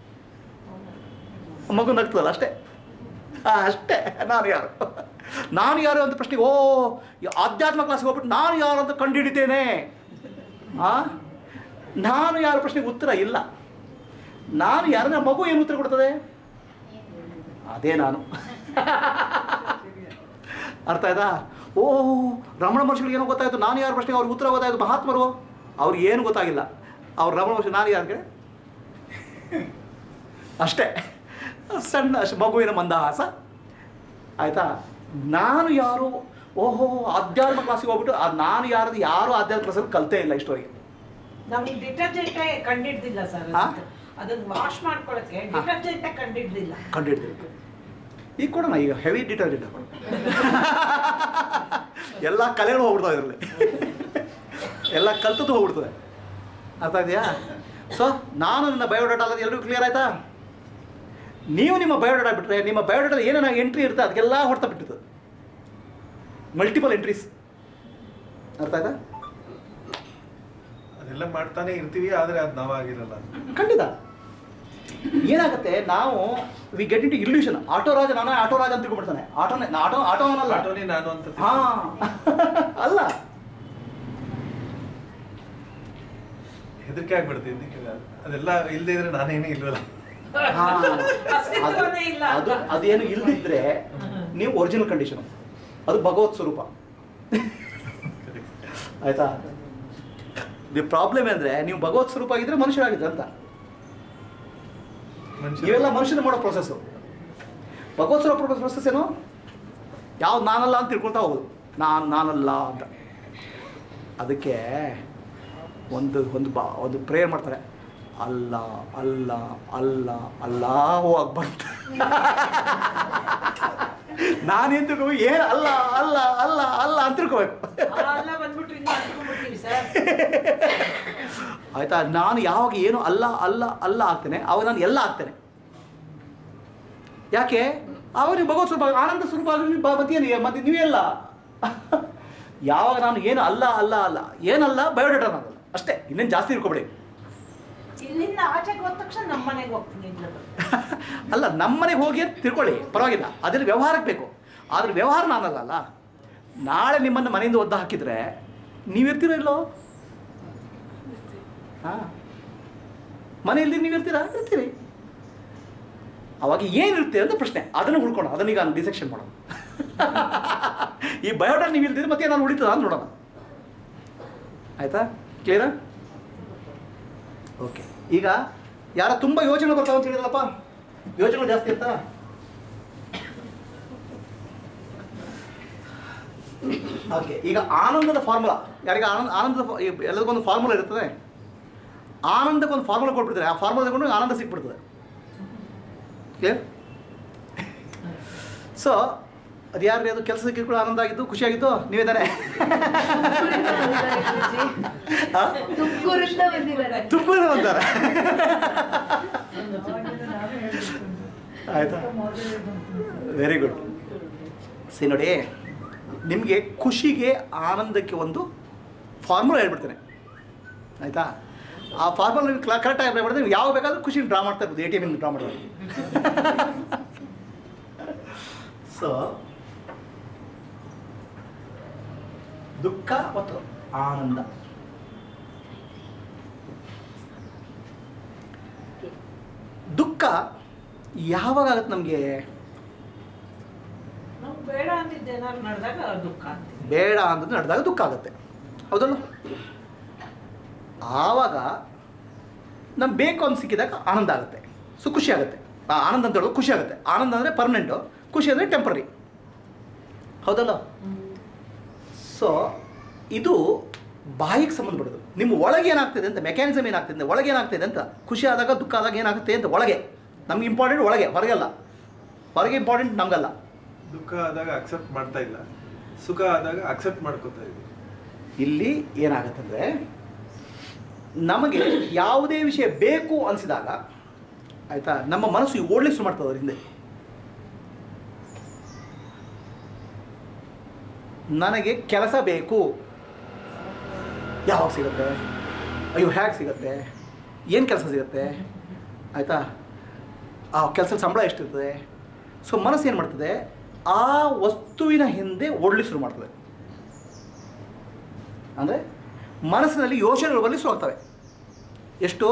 ಮಗು ನಗ್ತದಲ್ಲ ಅಷ್ಟೇ ಆ, ಅಷ್ಟೇ ನಾನು ಯಾರು ನಾನು ಯಾರು ಅಂತ ಪ್ರಶ್ನೆಗೆ ಓ ಈ ಆಧ್ಯಾತ್ಮ ಕ್ಲಾಸ್ಗೆ ಹೋಗ್ಬಿಟ್ಟು ನಾನು ಯಾರು ಅಂತ ಕಂಡುಹಿಡಿತೇನೆ ಆ ನಾನು ಯಾರ ಪ್ರಶ್ನೆಗೆ ಉತ್ತರ ಇಲ್ಲ ನಾನು ಯಾರನ್ನ ಮಗು ಏನು ಉತ್ತರ ಕೊಡ್ತದೆ ಅದೇ ನಾನು ಅರ್ಥ ಆಯ್ತಾ ಓ ರಮಣ ಮಹರ್ಷಿಗಳಿಗೆ ಏನೋ ಗೊತ್ತಾಯ್ತು ನಾನು ಯಾರ ಪ್ರಶ್ನೆಗೆ ಅವ್ರಿಗೆ ಉತ್ತರ ಗೊತ್ತಾಯ್ತು ಮಹಾತ್ಮರು ಅವ್ರಿಗೆ ಏನು ಗೊತ್ತಾಗಿಲ್ಲ ಅವ್ರು ರಮಣ ಮಹರ್ಷಿ ನಾನು ಯಾರು ಕಡೆ ಅಷ್ಟೇ ಸಣ್ಣ ಅಷ್ಟ್ ಮಗುವಿನ ಮಂದಹಾಸ ಆಯಿತಾ ನಾನು ಯಾರು ಓಹೋ ಆಧ್ಯಾತ್ಮ ಕ್ಲಾಸಿಗೆ ಹೋಗ್ಬಿಟ್ಟು ಆ ನಾನು ಯಾರದು ಯಾರು ಆಧ್ಯಾತ್ಮ ಕ್ಲಾಸಲ್ಲಿ ಕಲ್ತೇ ಇಲ್ಲ ಇಷ್ಟವರೆಗೆ ನಮಗೆ ಡಿಟರ್ಜೆಂಟ್ ಕಂಡಿಡ್ದಿಲ್ಲ ಸರ್ ಹಾ? ಅದನ್ನ ವಾಶ್ ಮಾಡ್ಕೊಳಕ್ಕೆ ಡಿಟರ್ಜೆಂಟ್ ಕಂಡಿಡ್ದಿಲ್ಲ ಕಂಡಿಡ್ತೀವಿ ಈಗ ಕೊಡೋಣ ಈಗ ಹೆವಿ ಡಿಟರ್ಜೆಂಟ್ ಹಾಕೋಣ ಎಲ್ಲ ಕಲೆಗಳು ಹೋಗ್ಬಿಡ್ತಾವೆ ಇದರಲ್ಲಿ ಎಲ್ಲ ಕಲ್ತದ್ದು ಹೋಗ್ಬಿಡ್ತದೆ ಅರ್ಥ ಇದೆಯಾ ಸೊ ನಾನು ನನ್ನ ಬಯೋಡಾಟಾ ಅಲ್ಲದೆ ಎಲ್ಲರಿಗೂ ಕ್ಲಿಯರ್ ಆಯ್ತಾ ನೀವು ನಿಮ್ಮ ಬಯೋಡಾಟಾ ಬಿಟ್ಟರೆ ನಿಮ್ಮ ಬಯೋಡಾಟಾ ಏನೇನು ಎಂಟ್ರಿ ಇರುತ್ತೆ ಅದಕ್ಕೆಲ್ಲ ಹೊಡ್ತಾ ಬಿಟ್ಟಿತ್ತು ಮಲ್ಟಿಪಲ್ ಎಂಟ್ರೀಸ್ ಅರ್ಥ ಆಯ್ತಾ ಅದೆಲ್ಲ ಮಾಡ್ತಾನೆ ಇರ್ತೀವಿ ಆದ್ರೆ ಅದು ನಾವಾಗಿರಲ್ಲ ಖಂಡಿತ ಏನಾಗುತ್ತೆ ನಾವು we get into illusion auto Raja ನಾನೇ ಆಟೋ ರಾಜ ಅಂತ ತಿಳ್ಕೊಂಡ್ಬಿಡ್ತಾನೆ ಆಟೋನೇ ಆಟೋ ಆಟೋನಲ್ಲ ಆಟೋನೇ ನಾನು ಅಂತ ಹಾ ಅಲ್ಲ ಹೆದರಿಕೆ ಆಗ್ಬಿಡುತ್ತೆ ಇದಕ್ಕೆ ಅದೆಲ್ಲ ಇಲ್ಲದೆ ಇದ್ರೆ ನಾನೇನೇ ಇಲ್ವಲ್ಲ ಹಾ. ಅಸ್ತಿತ್ವನೇ ಇಲ್ಲ ಅದು ಅಂತ. ಅದೇನು ಇಲ್ದಿದ್ರೆ ನೀವು ಒರಿಜಿನಲ್ ಕಂಡೀಷನ್ ಅದು ಭಗವತ್ ಸ್ವರೂಪ ಆಯ್ತಾ ದಿ ಪ್ರಾಬ್ಲಮ್ ಅಂದ್ರೆ ನೀವು ಭಗವತ್ ಸ್ವರೂಪ ಆಗಿದ್ರೆ ಮನುಷ್ಯರಾಗಿದ್ರೆ ಅಂತ ಮನುಷ್ಯ ಇವೆಲ್ಲ ಮನುಷ್ಯನ ಮಾಡೋ ಪ್ರೊಸೆಸ್ಸು ಭಗವತ್ ಸ್ವರೂಪ ಪ್ರೊಸೆಸ್ ಏನು ಯಾವ್ದು ನಾನಲ್ಲ ಅಂತ ತಿಳ್ಕೊಳ್ತಾ ಹೋಗೋದು ನಾನು ನಾನಲ್ಲ ಅಂತ ಅದಕ್ಕೆ ಒಂದು ಒಂದು ಬಾ ಒಂದು ಪ್ರೇಯರ್ ಮಾಡ್ತಾರೆ ಅಲ್ಲ ಅಲ್ಲ ಅಲ್ಲ ಅಲ್ಲಾಹು ಅಕ್ಬರ್ ಅಂತ ನಾನೇನು ತಿಳ್ಕೊ ಏನು ಅಲ್ಲ ಅಲ್ಲ ಅಲ್ಲ ಅಲ್ಲ ಅಂತ ತಿಳ್ಕೊಬೇಕು ಅಲ್ಲ ಬಂದ್ಬಿಟ್ರೆ ಇನ್ನು ಅನ್ಕೊಂಡ್ಬಿಡ್ತೀವಿ ಸರ್ ಆಯ್ತಾ ನಾನು ಯಾವಾಗ ಏನು ಅಲ್ಲ ಅಲ್ಲ ಅಲ್ಲ ಆಗ್ತೇನೆ ಅವಾಗ ನಾನು ಎಲ್ಲ ಆಗ್ತೇನೆ ಯಾಕೆ ಆವಾಗ ನೀವು ಭಗವತ್ ಸ್ವರೂಪ ಆನಂದ ಸ್ವರೂಪ ಆಗಲಿ ಮತ್ತೇನು ಮತ್ತೆ ನೀವೆಲ್ಲ ಯಾವಾಗ ನಾನು ಏನು ಅಲ್ಲ ಅಲ್ಲ ಅಲ್ಲ ಏನಲ್ಲ ಬಯೋಡೇಟಾ ನಾನಲ್ಲ ಅಷ್ಟೇ ಇನ್ನೇನು ಜಾಸ್ತಿ ಇಟ್ಕೊಬೇಡಿ ಇಲ್ಲಿಂದ ಆಚೆಗೆ ಹೋದ ತಕ್ಷಣ ನಮ್ಮ ಮನೆಗೆ ಹೋಗ್ತೀನಿ ಇಲ್ಲದು ಅಲ್ಲ ನಮ್ಮನೆಗೆ ಹೋಗಿ ಅಂತ ತಿಳ್ಕೊಳ್ಳಿ ಪರವಾಗಿಲ್ಲ ಅದ್ರಲ್ಲಿ ವ್ಯವಹಾರಕ್ಕೆ ಬೇಕು ಆದ್ರೆ ವ್ಯವಹಾರ ನಾನಲ್ಲ ಅಲ್ಲ ನಾಳೆ ನಿಮ್ಮನ್ನು ಮನೆಯಿಂದ ಒದ್ದು ಹಾಕಿದ್ರೆ ನೀವಿರ್ತೀರೋ ಇಲ್ಲೋ ಹಾಂ ಮನೆಯಲ್ಲಿ ನೀವು ಇರ್ತೀರಾ ಇರ್ತೀರಿ ಅವಾಗ ಏನಿರುತ್ತೆ ಅಂತ ಪ್ರಶ್ನೆ ಅದನ್ನು ಉಳ್ಕೊಳ್ಳೋಣ ಅದನ್ನೀಗ ನಾನು ಡಿಸೆಕ್ಷನ್ ಮಾಡೋಣ ಈ ಬಯೋಡಾ ನೀವು ಇಲ್ದಿದ್ರೆ ಮತ್ತೆ ನಾನು ಉಳಿತದ ಅಂತ ನೋಡೋಣ ಆಯ್ತಾ ಕ್ಲಿಯರಾ ಓಕೆ ಈಗ ಯಾರ ತುಂಬ ಯೋಚನೆ ಬರ್ತಾವ ಅಂತ ಹೇಳಿದ್ರಲ್ಲಪ್ಪ ಯೋಚನೆ ಜಾಸ್ತಿ ಇರ್ತಾ ಓಕೆ ಈಗ ಆನಂದದ ಫಾರ್ಮುಲಾ ಯಾರಿಗೆ ಆನಂದ ಆನಂದದ ಫಾ- ಈ ಎಲ್ಲದಕ್ಕೊಂದು ಫಾರ್ಮುಲಾ ಇರ್ತದೆ ಆನಂದಕ್ಕೊಂದು ಫಾರ್ಮುಲಾ ಕೊಟ್ಬಿಡ್ತಾರೆ ಆ ಫಾರ್ಮುಲಾ ತಗೊಂಡು ಆನಂದ ಸಿಕ್ಬಿಡ್ತದೆ ಕ್ಲಿಯರ್ ಸೊ ಅದು ಯಾರು ಅದು ಕೆಲಸ ಸಿಕ್ಕಿದ್ರು ಆನಂದ ಆಗಿದ್ದು ಖುಷಿಯಾಗಿದ್ದು ನೀವೇ ತಾನೇ ಹಾ? ತುಮಕೂರಿಂದ ಬಂದಿದ್ದಾರೆ ತುಪ್ಪದ ಬಂದಾರ ಅವಾಗಿಂದ ನಾನೇ ಹೇಳ್ಬೇಕು ಆಯ್ತಾ ಮೊದಲೇ ಬಂತು ವೆರಿ ಗುಡ್ ಸಿ ನೋಡಿ ನಿಮಗೆ ಖುಷಿಗೆ ಆನಂದಕ್ಕೆ ಒಂದು ಫಾರ್ಮುಲಾ ಹೇಳ್ಬಿಡ್ತೇನೆ ಆಯಿತಾ ಆ ಫಾರ್ಮುಲಾ ನೀವು ಕರೆಕ್ಟಾಗಿ ಅಪ್ಲೈ ಮಾಡಿದ್ರೆ ನೀವು ಯಾವ ಬೇಕಾದ್ರೂ ಖುಷಿ ಡ್ರಾ ಮಾಡ್ತಾ ಇರ್ಬೋದು ಎ ಟಿ ಎಮ್ ಡ್ರಾ ಮಾಡೋದು ಸೊ ದುಃಖ ಮತ್ತು ಆನಂದ ದುಃಖ ಯಾವಾಗ ಆಗುತ್ತೆ ನಮಗೆ ನಮ್ಗೆ ಬೇಡ ಅಂದಿದ್ದು ಏನಾದ್ರು ನಡೆದಾಗ ದುಃಖ ಅಂತೀವಿ ಬೇಡ ಅಂತ ನಡೆದಾಗ ದುಃಖ ಆಗುತ್ತೆ ಹೌದಲ್ಲ ಆವಾಗ ನಮ್ಗೆ ಬೇಕು ಅಂತ ಸಿಕ್ಕಿದಾಗ ಆನಂದ ಆಗುತ್ತೆ ಸೊ ಖುಷಿ ಆಗುತ್ತೆ ಆ ಆನಂದ ಅಂತ ಹೇಳೋದು ಖುಷಿ ಆಗುತ್ತೆ ಆನಂದ ಅಂದರೆ ಪರ್ಮನೆಂಟು ಖುಷಿ ಅಂದರೆ ಟೆಂಪ್ರರಿ ಹೌದಲ್ಲ ಸೊ ಇದು ಬಾಯಿಗೆ ಸಂಬಂಧಪಡೋದು ನಿಮ್ಮ ಒಳಗೆ ಏನಾಗ್ತಿದೆ ಅಂತ ಮೆಕ್ಯಾನಿಸಮ್ ಏನಾಗ್ತಿದೆ ಒಳಗೆ ಏನಾಗ್ತಿದೆ ಅಂತ ಖುಷಿ ಆದಾಗ ದುಃಖ ಆದಾಗ ಏನಾಗುತ್ತೆ ಅಂತ ಒಳಗೆ ನಮ್ಗೆ ಇಂಪಾರ್ಟೆಂಟ್ ಒಳಗೆ ಹೊರಗೆಲ್ಲ ಹೊರಗೆ ಇಂಪಾರ್ಟೆಂಟ್ ನಮಗಲ್ಲ ದುಃಖ ಆದಾಗ ಅಕ್ಸೆಪ್ಟ್ ಮಾಡ್ತಾ ಇಲ್ಲ ಸುಖ ಆದಾಗ ಅಕ್ಸೆಪ್ಟ್ ಮಾಡ್ಕೋತಾ ಇದ್ದೀವಿ ಇಲ್ಲಿ ಏನಾಗುತ್ತಂದ್ರೆ ನಮಗೆ ಯಾವುದೇ ವಿಷಯ ಬೇಕು ಅನಿಸಿದಾಗ ಆಯಿತಾ ನಮ್ಮ ಮನಸ್ಸು ಓಡ್ಲಿಕ್ಕೆ ಶುರು ಮಾಡ್ತದೆ ಅದ್ರ ಹಿಂದೆ ನನಗೆ ಕೆಲಸ ಬೇಕು ಯಾವಾಗ ಸಿಗುತ್ತೆ ಅಯ್ಯೋ ಹೇಗೆ ಸಿಗುತ್ತೆ ಏನು ಕೆಲಸ ಸಿಗುತ್ತೆ ಆಯಿತಾ ಆ ಕೆಲಸದ ಸಂಬಳ ಎಷ್ಟಿರ್ತದೆ ಸೊ ಮನಸ್ಸು ಏನು ಮಾಡ್ತದೆ ಆ ವಸ್ತುವಿನ ಹಿಂದೆ ಓಡ್ಲಿಕ್ಕೆ ಶುರು ಮಾಡ್ತದೆ ಅಂದರೆ ಮನಸ್ಸಿನಲ್ಲಿ ಯೋಚನೆಗಳು ಬರಲಿ ಶುರು ಆಗ್ತವೆ ಎಷ್ಟು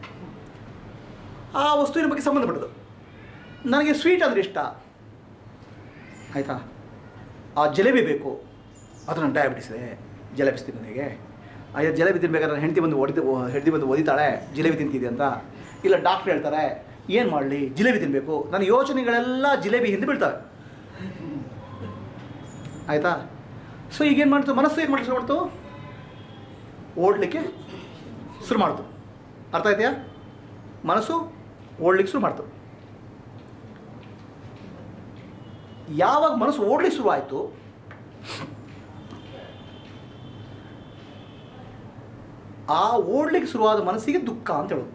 ಆ ವಸ್ತುವಿನ ಬಗ್ಗೆ ಸಂಬಂಧಪಟ್ಟದ್ದು ನನಗೆ ಸ್ವೀಟ್ ಅಂದರೆ ಇಷ್ಟ ಆಯಿತಾ ಆ ಜಲೇಬಿ ಬೇಕು ಅದು ನನ್ನ ಡಯಾಬಿಟಿಸ್ ಇದೆ ಜಲೇಬಿ ತಿಂತೀನಿ ನನಗೆ ಆಯ್ತು ಜಲೇಬಿ ತಿನ್ಬೇಕಾದ್ರೆ ನನ್ನ ಹೆಂಡತಿ ಬಂದು ಹೊಡಿತು ಹೆಂಡತಿ ಬಂದು ಒದಿತಾಳೆ ಜಿಲೇಬಿ ತಿಂತಿದೆ ಅಂತ ಇಲ್ಲ ಡಾಕ್ಟ್ರ್ ಹೇಳ್ತಾರೆ ಏನು ಮಾಡಲಿ ಜಿಲೇಬಿ ತಿನ್ನಬೇಕು ನನ್ನ ಯೋಚನೆಗಳೆಲ್ಲ ಜಿಲೇಬಿ ಹಿಂದೆ ಬೀಳ್ತವೆ ಆಯಿತಾ ಸೊ ಈಗೇನು ಮಾಡ್ತು ಮನಸ್ಸು ಏನು ಮಾಡ್ತು ಶುರು ಮಾಡ್ತು ಓಡಲಿಕ್ಕೆ ಶುರು ಮಾಡ್ತು ಅರ್ಥ ಆಯ್ತಾ ಮನಸ್ಸು ಓಡ್ಲಿಕ್ಕೆ ಶುರು ಮಾಡ್ತು ಯಾವಾಗ ಮನಸ್ಸು ಓಡ್ಲಿಕ್ಕೆ ಶುರು ಆಯಿತು ಆ ಓಡ್ಲಿಕ್ಕೆ ಶುರುವಾದ ಮನಸ್ಸಿಗೆ ದುಃಖ ಅಂತ ಹೇಳೋದು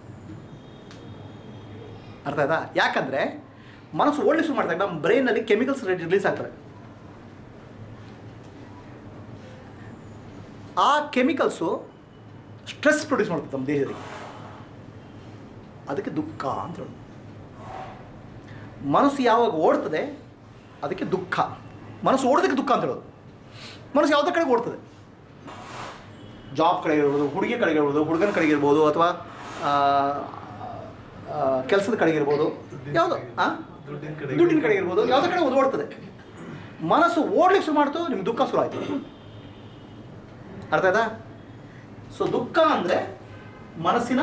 ಅರ್ಥ ಆಯ್ತಾ ಯಾಕಂದರೆ ಮನಸ್ಸು ಓಡ್ಲಿಕ್ಕೆ ಶುರು ಮಾಡ್ದಾಗ ನಮ್ಮ ಬ್ರೈನಲ್ಲಿ ಕೆಮಿಕಲ್ಸ್ ರಿಲೀಸ್ ಆಗ್ತವೆ ಆ ಕೆಮಿಕಲ್ಸು ಸ್ಟ್ರೆಸ್ ಪ್ರೊಡ್ಯೂಸ್ ಮಾಡ್ತದೆ ನಮ್ಮ ದೇಹದಲ್ಲಿ ಅದಕ್ಕೆ ದುಃಖ ಅಂತ ಹೇಳೋದು ಮನಸ್ಸು ಯಾವಾಗ ಓಡ್ತದೆ ಅದಕ್ಕೆ ದುಃಖ ಮನಸ್ಸು ಓಡೋದಕ್ಕೆ ದುಃಖ ಅಂತ ಹೇಳೋದು ಮನಸ್ಸು ಯಾವುದೇ ಕಡೆಗೆ ಓಡ್ತದೆ ಜಾಬ್ ಕಡೆಗೆ ಇರ್ಬೋದು ಹುಡುಗಿ ಕಡೆಗೆ ಇರ್ಬೋದು ಹುಡುಗನ ಕಡೆಗೆ ಇರ್ಬೋದು ಅಥವಾ ಕೆಲಸದ ಕಡೆಗೆ ಇರ್ಬೋದು ಯಾವುದು ಹಾಂ ದುಡ್ಡಿನ ಕಡೆ ದುಡ್ಡಿನ ಕಡೆಗೆ ಇರ್ಬೋದು ಯಾವುದೇ ಕಡೆ ಒಂದು ಓಡ್ತದೆ ಮನಸ್ಸು ಓಡ್ಲಿಕ್ಕೆ ಶುರು ಮಾಡ್ತು ನಿಮ್ಗೆ ದುಃಖ ಶುರು ಆಯಿತು ಅರ್ಥ ಆಯ್ತಾ ಸೊ ದುಃಖ ಅಂದರೆ ಮನಸ್ಸಿನ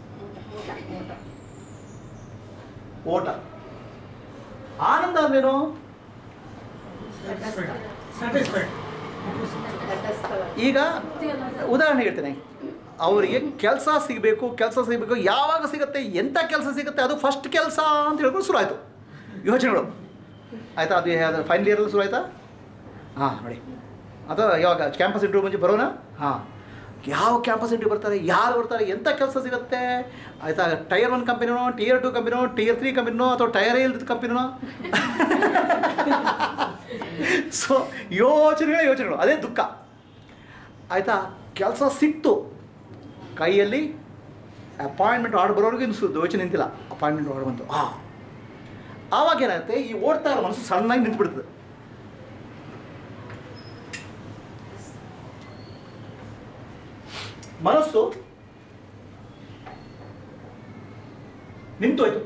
ಓಟ ಆನಂದ ಅಂದ್ರೇನು ಸ್ಯಾಟಿಸ್ಫೈಡ್ ಈಗ ಉದಾಹರಣೆ ಹೇಳ್ತೇನೆ ಅವರಿಗೆ ಕೆಲಸ ಸಿಗಬೇಕು ಕೆಲಸ ಸಿಗಬೇಕು ಯಾವಾಗ ಸಿಗುತ್ತೆ ಎಂಥ ಕೆಲಸ ಸಿಗುತ್ತೆ ಅದು ಫಸ್ಟ್ ಕೆಲಸ ಅಂತ ಹೇಳ್ಕೊಂಡು ಶುರು ಆಯಿತು ಯೋಚನೆಗಳು ಆಯಿತಾ ಅದು ಯಾವ್ದು ಫೈನಲ್ ಇಯರಲ್ಲಿ ಶುರು ಆಯಿತಾ ಹಾಂ ನೋಡಿ ಅದು ಯಾವಾಗ ಕ್ಯಾಂಪಸ್ ಇಂಟರ್ವ್ಯೂ ಮುಂಚೆ ಬರೋಣ ಹಾಂ ಯಾವ ಕ್ಯಾಂಪಸ್ ಇಂಟರ್ವ್ಯೂ ಬರ್ತಾರೆ ಯಾರು ಬರ್ತಾರೆ ಎಂಥ ಕೆಲಸ ಸಿಗುತ್ತೆ ಆಯಿತಾ ಟೈರ್ ಒನ್ ಕಂಪನಿನೋ ಟಿಯರ್ ಟು ಕಂಪನಿನೋ ಟಿಯರ್ ತ್ರೀ ಕಂಪನಿನೋ ಅಥವಾ ಟೈರೇ ಇಲ್ದ ಕಂಪನಿನೋ ಸೊ ಯೋಚನೆಗಳೇ ಯೋಚನೆಗಳು ಅದೇ ದುಃಖ ಆಯಿತಾ ಕೆಲಸ ಸಿಕ್ತು ಕೈಯಲ್ಲಿ ಅಪಾಯಿಂಟ್ಮೆಂಟ್ ಆರ್ಡರ್ ಬರೋರಿಗೆ ಇನ್ನು ಸು- ಯೋಚನೆ ನಿಂತಿಲ್ಲ ಅಪಾಯಿಂಟ್ಮೆಂಟ್ ಆರ್ಡರ್ ಬಂತು ಹಾಂ ಆವಾಗ ಏನಾಗುತ್ತೆ ಈ ಓಡ್ತಾ ಇರೋ ಮನಸ್ಸು ಸಣ್ಣಾಗಿ ನಿಂತ್ಬಿಡ್ತದೆ ಮನಸ್ಸು ನಿಂತೋಯ್ತು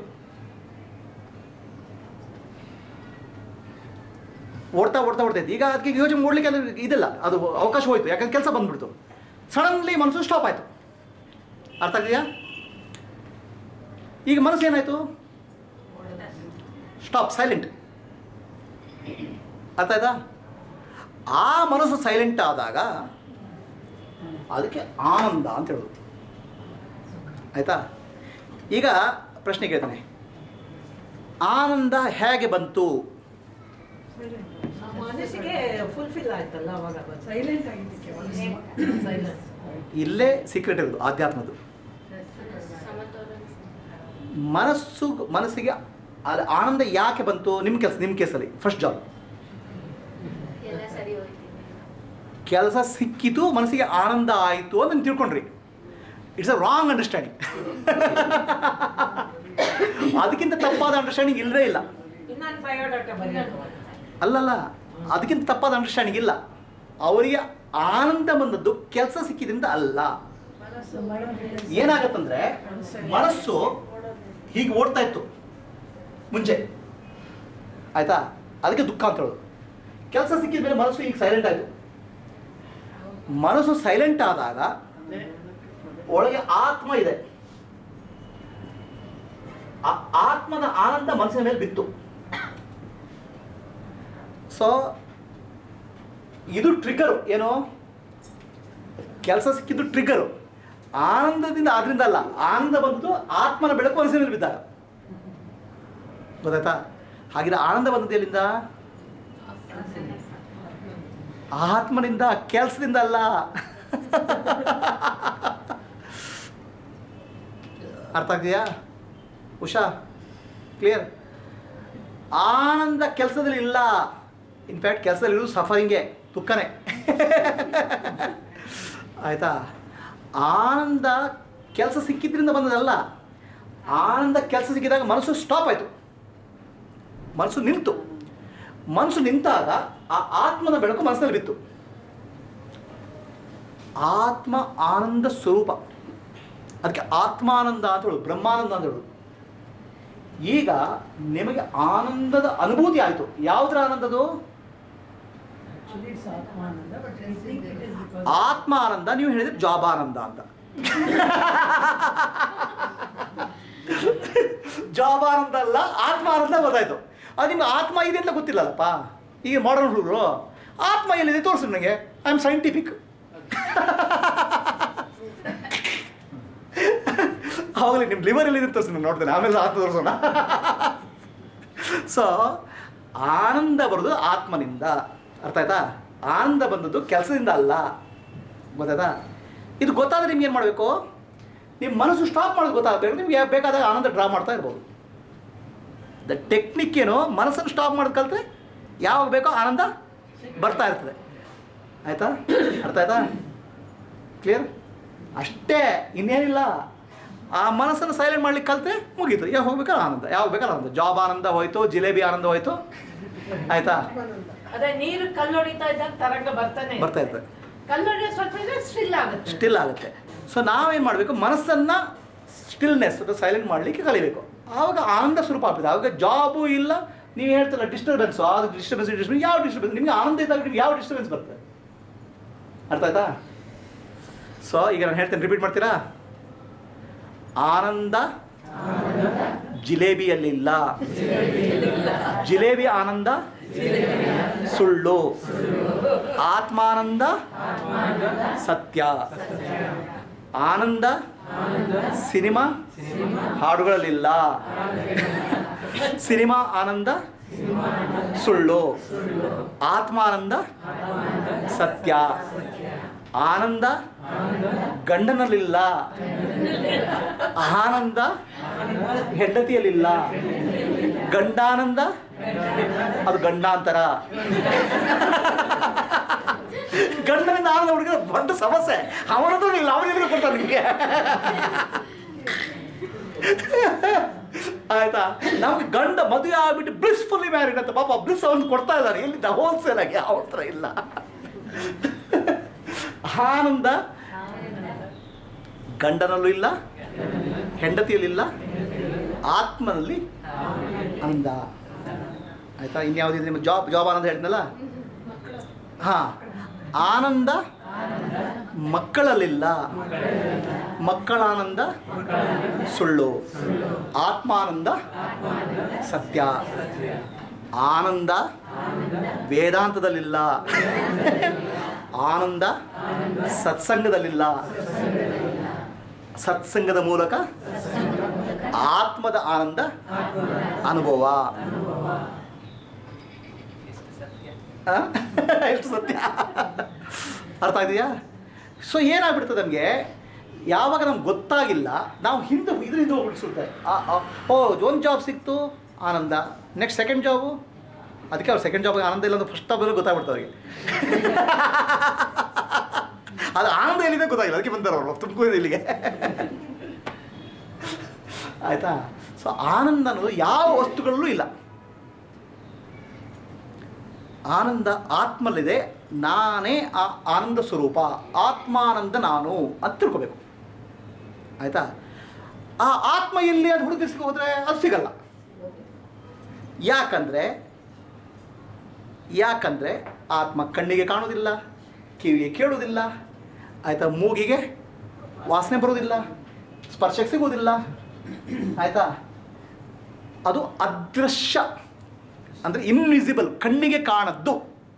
ಓಡ್ತಾ ಓಡ್ತಾ ಓಡ್ತಾ ಇತ್ತು ಈಗ ಅದಕ್ಕೆ ಯೋಚನೆ ಓಡಲಿಕ್ಕೆ ಅದು ಇದಿಲ್ಲ ಅದು ಅವಕಾಶ ಹೋಯ್ತು ಯಾಕಂದ್ರೆ ಕೆಲಸ ಬಂದ್ಬಿಡ್ತು ಸಡನ್ಲಿ ಮನಸ್ಸು ಸ್ಟಾಪ್ ಆಯಿತು ಅರ್ಥ ಆಗಿದೆಯಾ ಈಗ ಮನಸ್ಸು ಏನಾಯಿತು ಸ್ಟಾಪ್ ಸೈಲೆಂಟ್ ಅರ್ಥ ಆಯ್ತಾ ಆ ಮನಸ್ಸು ಸೈಲೆಂಟ್ ಆದಾಗ ಅದಕ್ಕೆ ಆನಂದ ಅಂತ ಹೇಳೋದು ಆಯಿತಾ ಈಗ ಪ್ರಶ್ನೆ ಕೇಳ್ತಾನೆ ಆನಂದ ಹೇಗೆ ಬಂತು ಮನಸ್ಸಿಗೆ ಫುಲ್ಫಿಲ್ ಆಯ್ತಲ್ಲ ಅವಾಗ ಸೈಲೆಂಟ್ ಆಗಿದ್ದಕ್ಕೆ ಮನಸ್ಸು ಸೈಲೆನ್ಸ್ ಇಲ್ಲೇ ಸೀಕ್ರೆಟ್ ಇರೋದು ಆಧ್ಯಾತ್ಮದು ಮನಸ್ಸು ಮನಸ್ಸಿಗೆ ಅದು ಆನಂದ ಯಾಕೆ ಬಂತು ನಿಮ್ಮ ಕೆಲಸ ನಿಮ್ಮ ಕೇಸಲ್ಲಿ ಫಸ್ಟ್ ಜಾಬ್ ಎಲ್ಲ ಸರಿ ಹೋಯ್ತು ಕೆಲಸ ಸಿಕ್ಕಿತು ಮನಸ್ಸಿಗೆ ಆನಂದ ಆಯಿತು ಅಂತ ನೀವು ತಿಳ್ಕೊಂಡ್ರಿ ಇಟ್ಸ್ ಅ ರಾಂಗ್ ಅಂಡರ್ಸ್ಟ್ಯಾಂಡಿಂಗ್ ಅದಕ್ಕಿಂತ ತಪ್ಪಾದ ಅಂಡರ್ಸ್ಟ್ಯಾಂಡಿಂಗ್ ಇಲ್ಲವೇ ಇಲ್ಲ ಇನ್ನೊಂದು ಬಯೋಡಾಟಾ ಬರೆಯೋದು ಅಲ್ಲಲ್ಲ ಅದಕ್ಕಿಂತ ತಪ್ಪಾದ ಅಂಡರ್ಸ್ಟ್ಯಾಂಡಿಂಗ್ ಇಲ್ಲ ಅವರಿಗೆ ಆನಂದ ಬಂದದ್ದು ಕೆಲಸ ಸಿಕ್ಕಿದ್ರಿಂದ ಅಲ್ಲ ಮನಸ್ಸು ಮನಸ್ಸು ಏನಾಗತ್ತಂದ್ರೆ ಮನಸ್ಸು ಹೀಗೆ ಓಡ್ತಾ ಇತ್ತು ಮುಂಚೆ ಆಯ್ತಾ ಅದಕ್ಕೆ ದುಃಖ ಅಂತ ಹೇಳೋದು ಕೆಲಸ ಸಿಕ್ಕಿದ ಮೇಲೆ ಮನಸ್ಸು ಈಗ ಸೈಲೆಂಟ್ ಆಯಿತು ಮನಸ್ಸು ಸೈಲೆಂಟ್ ಆದಾಗ ಒಳಗೆ ಆತ್ಮ ಇದೆ ಆ ಆತ್ಮದ ಆನಂದ ಮನಸ್ಸಿನ ಮೇಲೆ ಬಿತ್ತು ಸೊ ಇದು ಟ್ರಿಗರು ಏನು ಕೆಲಸ ಸಿಕ್ಕಿದ್ದು ಟ್ರಿಗರು ಆನಂದದಿಂದ ಆದ್ರಿಂದ ಅಲ್ಲ ಆನಂದ ಬಂದು ಆತ್ಮನ ಬೆಳಕು ಮನಸ್ಸಿನ ಮೇಲೆ ಬಿದ್ದಾಗ ಗೊತ್ತಾಯ್ತಾ ಹಾಗಿದ್ರೆ ಆನಂದ ಬಂದದ್ದು ಎಲ್ಲಿಂದ ಆತ್ಮನಿಂದ ಕೆಲಸದಿಂದ ಅಲ್ಲ ಅರ್ಥ ಆಗ್ತೀಯಾ ಉಷಾ ಕ್ಲಿಯರ್ ಆನಂದ ಕೆಲಸದಲ್ಲಿ ಇಲ್ಲ ಇನ್ಫ್ಯಾಕ್ಟ್ ಕೆಲಸದಲ್ಲಿ ಇರೋದು ಸಫರಿಂಗೇ ದುಃಖನೇ ಆಯಿತಾ ಆನಂದ ಕೆಲಸ ಸಿಕ್ಕಿದ್ರಿಂದ ಬಂದದಲ್ಲ ಆನಂದ ಕೆಲಸ ಸಿಕ್ಕಿದಾಗ ಮನಸ್ಸು ಸ್ಟಾಪ್ ಆಯಿತು ಮನಸ್ಸು ನಿಂತು ಮನಸ್ಸು ನಿಂತಾಗ ಆ ಆತ್ಮನ ಬೆಳಕು ಮನಸ್ಸಲ್ಲಿ ಬಿತ್ತು ಆತ್ಮ ಆನಂದ ಸ್ವರೂಪ ಅದಕ್ಕೆ ಆತ್ಮಾನಂದ ಅಂತ ಹೇಳೋದು ಬ್ರಹ್ಮಾನಂದ ಅಂತ ಹೇಳೋದು ಈಗ ನಿಮಗೆ ಆನಂದದ ಅನುಭೂತಿ ಆಯಿತು ಯಾವುದರ ಆನಂದದು Actually, it's Atmananda, but I think it is because ಆತ್ಮ ಆನಂದ ನೀವು ಹೇಳಿದ್ರೆ ಜಾಬ್ ಆನಂದ ಅಂತ ಜಾಬ್ ಆನಂದ ಅಲ್ಲ ಆತ್ಮ ಆನಂದ ಗೊತ್ತಾಯ್ತು ಅದು ನಿಮ್ಗೆ ಆತ್ಮ ಇದೆ ಅಂತ ಗೊತ್ತಿಲ್ಲಲ್ಲಪ್ಪ ಈಗ ಮಾಡರ್ನ್ ಹುಡುಗರು ಆತ್ಮ ಎಲ್ಲಿದೆ ತೋರಿಸಿ ನನಗೆ ಐ ಆಮ್ ಸೈಂಟಿಫಿಕ್ ಅವಾಗಲೇ ನಿಮ್ಮ ಲಿವರ್ ಎಲ್ಲಿದೆ ತೋರಿಸಿ ನಾನು ನೋಡ್ತೇನೆ ಆಮೇಲೆ ಆತ್ಮ ತೋರಿಸೋಣ ಸೊ ಆನಂದ ಬರೋದು ಆತ್ಮನಿಂದ ಅರ್ಥ ಆಯ್ತಾ ಆನಂದ ಬಂದದ್ದು ಕೆಲಸದಿಂದ ಅಲ್ಲ ಗೊತ್ತಾಯ್ತಾ ಇದು ಗೊತ್ತಾದ್ರೆ ನಿಮ್ಗೆ ಏನು ಮಾಡಬೇಕು ನಿಮ್ಮ ಮನಸ್ಸು ಸ್ಟಾಪ್ ಮಾಡೋದು ಗೊತ್ತಾಗಬೇಕು ನಿಮ್ಗೆ ಬೇಕಾದಾಗ ಆನಂದ ಡ್ರಾ ಮಾಡ್ತಾ ಇರ್ಬೋದು ದ ಟೆಕ್ನಿಕ್ ಏನು ಮನಸ್ಸನ್ನು ಸ್ಟಾಪ್ ಮಾಡೋದು ಕಲಿತ್ರೆ ಯಾವಾಗ ಬೇಕೋ ಆನಂದ ಬರ್ತಾ ಇರ್ತದೆ ಆಯಿತಾ ಅರ್ಥ ಆಯ್ತಾ ಕ್ಲಿಯರ್ ಅಷ್ಟೇ ಇನ್ನೇನಿಲ್ಲ ಆ ಮನಸ್ಸನ್ನು ಸೈಲೆಂಟ್ ಮಾಡ್ಲಿಕ್ಕೆ ಕಲಿತ್ರೆ ಮುಗೀತು ಯಾವಾಗ ಹೋಗ್ಬೇಕಾದ್ರೆ ಆನಂದ ಯಾವಾಗ ಬೇಕಾದ್ರೆ ಆನಂದ ಜಾಬ್ ಆನಂದ ಹೋಯ್ತು ಜಿಲೇಬಿ ಆನಂದ ಹೋಯ್ತು ಆಯ್ತಾ ಅದೇ ನೀರು ಕಲ್ಲೊಡಿತಾ ಇದ್ದಾಗ ತರಂಗ ಬರ್ತಾನೆ ಬರ್ತಾ ಇರ್ತದೆ ಕಲ್ಲೊಡೆಯೋ ಸ್ವಲ್ಪ ಇದ್ರೆ ಸ್ಟಿಲ್ ಆಗುತ್ತೆ ಸ್ಟಿಲ್ ಆಗುತ್ತೆ ಸೊ ನಾವೇನು ಮಾಡಬೇಕು ಮನಸ್ಸನ್ನು ಸ್ಟಿಲ್ನೆಸ್ ಸೈಲೆಂಟ್ ಮಾಡಲಿಕ್ಕೆ ಕಲಿಬೇಕು ಆವಾಗ ಆನಂದ ಸ್ವರೂಪ ಆಗ್ತದೆ ಆವಾಗ ಜಾಬು ಇಲ್ಲ ನೀವು ಹೇಳ್ತಿಲ್ಲ ಡಿಸ್ಟರ್ಬೆನ್ಸು ಆ ಡಿಸ್ಟರ್ಬೆನ್ಸ್ ಡಿಸ್ಟರ್ಬೆನ್ಸ್ ಯಾವ ಡಿಸ್ಟರ್ಬೆನ್ಸ್ ನಿಮಗೆ ಆನಂದ ಇದ್ದಾಗ ನಿಮ್ಗೆ ಯಾವ ಡಿಸ್ಟರ್ಬೆನ್ಸ್ ಬರ್ತದೆ ಅರ್ಥ ಆಯ್ತಾ ಸೊ ಈಗ ನಾನು ಹೇಳ್ತೇನೆ ರಿಪೀಟ್ ಮಾಡ್ತೀರಾ ಆನಂದ ಜಿಲೇಬಿಯಲ್ಲಿಲ್ಲ ಜಿಲೇಬಿ ಆನಂದ ಸುಳ್ಳು ಆತ್ಮಾನಂದ ಸತ್ಯ ಆನಂದ ಸಿನಿಮಾ ಹಾಡುಗಳಲ್ಲಿಲ್ಲ ಸಿನಿಮಾ ಆನಂದ ಸುಳ್ಳು ಆತ್ಮಾನಂದ ಸತ್ಯ ಆನಂದ ಗಂಡನಲ್ಲಿಲ್ಲ ಆನಂದ ಹೆಂಡತಿಯಲ್ಲಿಲ್ಲ ಗಂಡಾನಂದ ಅದು ಗಂಡಾಂತರ ಗಂಡನಿಂದ ಆನಂದ ಹುಡುಗಿದ್ರೆ ದೊಡ್ಡ ಸಮಸ್ಯೆ ಅವನದು ಇಲ್ಲ ಅವನಿಗೆ ಕೊಡ್ತಾನೆ ನಿಮಗೆ ಆಯ್ತಾ ನಮ್ಗೆ ಗಂಡ ಮದುವೆ ಆಗ್ಬಿಟ್ಟು ಬ್ಲಿಸ್ಫುಲ್ಲಿ ಮ್ಯಾರಿಡ್ ಅಂತ ಪಾಪ ಬ್ಲಿಸ್ ಅವನು ಕೊಡ್ತಾ ಇದ್ದಾರೆ ಎಲ್ಲಿದ್ದ ಹೋಲ್ಸೇಲ್ ಆಗಿ ಅವ್ರ ಹತ್ರ ಇಲ್ಲ ಆನಂದ ಗಂಡನಲ್ಲೂ ಇಲ್ಲ ಹೆಂಡತಿಯಲ್ಲಿಲ್ಲ ಆತ್ಮನಲ್ಲಿ ಆನಂದ ಆಯ್ತಾ ಇನ್ಯಾವುದಿದೆ ನಿಮಗೆ ಜಾಬ್ ಜಾಬ್ ಆನಂದ ಹೇಳಿದ್ನಲ್ಲ ಹಾಂ ಆನಂದ ಮಕ್ಕಳಲ್ಲಿಲ್ಲ ಮಕ್ಕಳಾನಂದ ಸುಳ್ಳು ಆತ್ಮಾನಂದ ಸತ್ಯ ಆನಂದ ವೇದಾಂತದಲ್ಲಿಲ್ಲ ಆನಂದ ಸತ್ಸಂಗದಲ್ಲಿಲ್ಲ ಸತ್ಸಂಗದ ಮೂಲಕ ಆತ್ಮದ ಆನಂದ ಅನುಭವ ಆ? ಎಷ್ಟು ಸತ್ಯ ಅರ್ಥ ಇದೆಯಾ ಸೊ ಏನಾಗ್ಬಿಡ್ತದೆ ನಮಗೆ ಯಾವಾಗ ನಮ್ಗೆ ಗೊತ್ತಾಗಿಲ್ಲ ನಾವು ಹಿಂದೆ ಇದ್ರ ಹಿಂದೆ ಹೋಗ್ಬಿಡ್ಸುತ್ತೆ ಓ ಒಂದು ಜಾಬ್ ಸಿಕ್ತು ಆನಂದ ನೆಕ್ಸ್ಟ್ ಸೆಕೆಂಡ್ ಜಾಬು ಅದಕ್ಕೆ ಅವ್ರು ಸೆಕೆಂಡ್ ಜಾಬ್ಗೆ ಆನಂದ ಇಲ್ಲ ಅಂದ್ರೆ ಫಸ್ಟ್ ಜಾಬ್ ಗೊತ್ತಾಗ್ಬಿಡ್ತು ಅವ್ರಿಗೆ ಅದು ಆನಂದ ಎಲ್ಲಿದೆ ಗೊತ್ತಾಗಿಲ್ಲ ಅದಕ್ಕೆ ಬಂದಾರ ಅವರು ತುಮಕೂರು ಇಲ್ಲಿಗೆ ಆಯ್ತಾ ಸೊ ಆನಂದ ಅನ್ನೋದು ಯಾವ ವಸ್ತುಗಳಲ್ಲೂ ಇಲ್ಲ ಆನಂದ ಆತ್ಮಲ್ಲಿದೆ ನಾನೇ ಆ ಆನಂದ ಸ್ವರೂಪ ಆತ್ಮಾನಂದ ನಾನು ಅಂತ ತಿಳ್ಕೊಬೇಕು ಆಯ್ತಾ ಆ ಆತ್ಮ ಎಲ್ಲಿ ಅದು ಹುಡುಗಿಸ್ಕೊ ಹೋದ್ರೆ ಅದು ಸಿಗಲ್ಲ ಯಾಕಂದ್ರೆ ಯಾಕಂದ್ರೆ ಆತ್ಮ ಕಣ್ಣಿಗೆ ಕಾಣೋದಿಲ್ಲ ಕಿವಿಗೆ ಕೇಳೋದಿಲ್ಲ ಆಯ್ತಾ ಮೂಗಿಗೆ ವಾಸನೆ ಬರೋದಿಲ್ಲ ಸ್ಪರ್ಶಕ್ಕೆ ಸಿಗೋದಿಲ್ಲ ಆಯ್ತಾ ಅದು ಅದೃಶ್ಯ ಅಂದರೆ ಇನ್ವಿಸಿಬಲ್ ಕಣ್ಣಿಗೆ ಕಾಣದ್ದು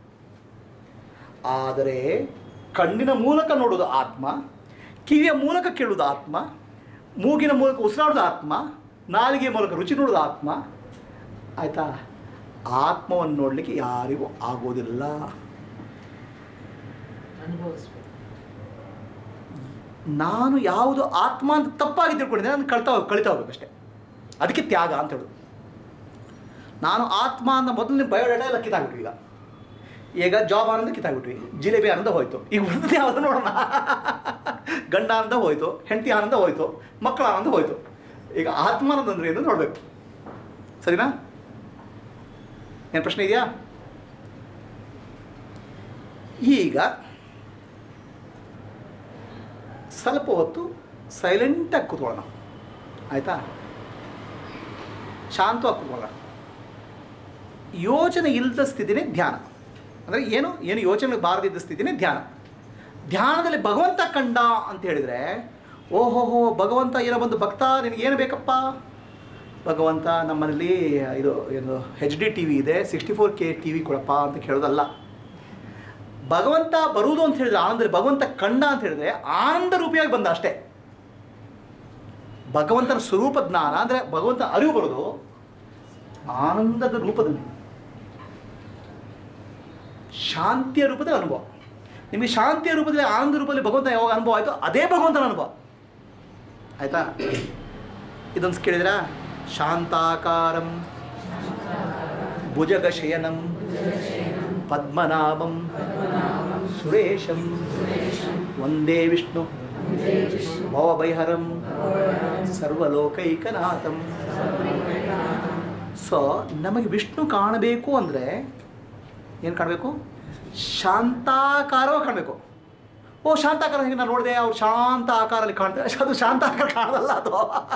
ಆದರೆ ಕಣ್ಣಿನ ಮೂಲಕ ನೋಡೋದು ಆತ್ಮ ಕಿವಿಯ ಮೂಲಕ ಕೇಳೋದು ಆತ್ಮ ಮೂಗಿನ ಮೂಲಕ ಉಸಿರಾಡೋದು ಆತ್ಮ ನಾಲಿಗೆಯ ಮೂಲಕ ರುಚಿ ನೋಡೋದು ಆತ್ಮ ಆಯಿತಾ ಆತ್ಮವನ್ನು ನೋಡಲಿಕ್ಕೆ ಯಾರಿಗೂ ಆಗೋದಿಲ್ಲ ಅನುಭವಿಸ್ಬೇಕು ನಾನು ಯಾವುದು ಆತ್ಮ ಅಂತ ತಪ್ಪಾಗಿ ತಿಳ್ಕೊಂಡಿದ್ದೆ ನಾನು ಕಳ್ತಾ ಹೋಗ್ ಕಳಿತಾ ಹೋಗ್ಬೇಕಷ್ಟೆ ಅದಕ್ಕೆ ತ್ಯಾಗ ಅಂತ ಹೇಳೋದು ನಾನು ಆತ್ಮ ಅಂತ ಮೊದಲನೇ ಬಯೋಡೇಟಾ ಎಲ್ಲ ಕಿತ್ತಾಗ್ಬಿಟ್ವಿ ಈಗ ಈಗ ಜಾಬ್ ಆನಂದ ಕಿತ್ತಾಗ್ಬಿಟ್ವಿ ಜಿಲೇಬಿ ಆನಂದ ಹೋಯ್ತು ಈಗ ಉಳಿದ ಯಾವುದು ನೋಡೋಣ ಗಂಡ ಆನಂದ ಹೋಯ್ತು ಹೆಂಡತಿ ಆನಂದ ಹೋಯ್ತು ಮಕ್ಕಳ ಆನಂದ ಹೋಯ್ತು ಈಗ ಆತ್ಮಾನಂದ ಅಂದ್ರೆ ಏನು ನೋಡಬೇಕು ಸರಿನಾ ಏನು ಪ್ರಶ್ನೆ ಇದೆಯಾ ಈಗ ಸ್ವಲ್ಪ ಹೊತ್ತು ಸೈಲೆಂಟಾಗಿ ಕೂತ್ಕೊಳ್ಳೋಣ ಆಯಿತಾ ಶಾಂತವಾಗಿ ಕೂತ್ಕೊಳ್ಳೋಣ ಯೋಚನೆ ಇಲ್ಲದ ಸ್ಥಿತಿನೇ ಧ್ಯಾನ ಅಂದರೆ ಏನು ಏನು ಯೋಚನೆ ಬಾರದಿದ್ದ ಸ್ಥಿತಿನೇ ಧ್ಯಾನ ಧ್ಯಾನದಲ್ಲಿ ಭಗವಂತ ಕಂಡ ಅಂತ ಹೇಳಿದರೆ ಓಹೋಹೋ ಭಗವಂತ ಏನೋ ಬಂದು ಭಕ್ತ ನಿನಗೇನು ಬೇಕಪ್ಪ ಭಗವಂತ ನಮ್ಮನೇಲಿ ಇದು ಏನು ಹೆಚ್ ಡಿ ಟಿ ವಿ ಇದೆ sixty four K T V ಕೊಡಪ್ಪ ಅಂತ ಕೇಳೋದಲ್ಲ ಭಗವಂತ ಬರುವುದು ಅಂತ ಹೇಳಿದ್ರೆ ಆನಂದದಲ್ಲಿ ಭಗವಂತ ಕಂಡ ಅಂತ ಹೇಳಿದ್ರೆ ಆನಂದ ರೂಪಿಯಾಗಿ ಬಂದ ಅಷ್ಟೇ ಭಗವಂತನ ಸ್ವರೂಪ ಜ್ಞಾನ ಅಂದರೆ ಭಗವಂತ ಅರಿವು ಬರೋದು ಆನಂದದ ರೂಪದಲ್ಲಿ ಶಾಂತಿಯ ರೂಪದಲ್ಲಿ ಅನುಭವ ನಿಮಗೆ ಶಾಂತಿಯ ರೂಪದಲ್ಲಿ ಆನಂದ ರೂಪದಲ್ಲಿ ಭಗವಂತ ಯಾವಾಗ ಅನುಭವ ಆಯಿತು ಅದೇ ಭಗವಂತನ ಅನುಭವ ಆಯ್ತಾ ಇದೊಂದು ಕೇಳಿದ್ರಾ ಶಾಂತಾಕಾರಂ ಭುಜಗಶಯನಂ ಪದ್ಮನಾಭಂ ಸುರೇಶಂ ವಂದೇ ವಿಷ್ಣು ಭವಭೈಹರಂ ಸರ್ವಲೋಕೈಕನಾಥಂ ಸೊ ನಮಗೆ ವಿಷ್ಣು ಕಾಣಬೇಕು ಅಂದರೆ ಏನು ಕಾಣಬೇಕು ಶಾಂತಾಕಾರವಾಗಿ ಕಾಣಬೇಕು ಓ ಶಾಂತಾಕಾರ ಹೇಗೆ ನಾನು ನೋಡಿದೆ ಅವ್ರು ಶಾಂತ ಆಕಾರಲ್ಲಿ ಕಾಣ್ತಾರೆ ಅದು ಶಾಂತ ಆಕಾರ ಕಾಣೋದಲ್ಲ ಅದು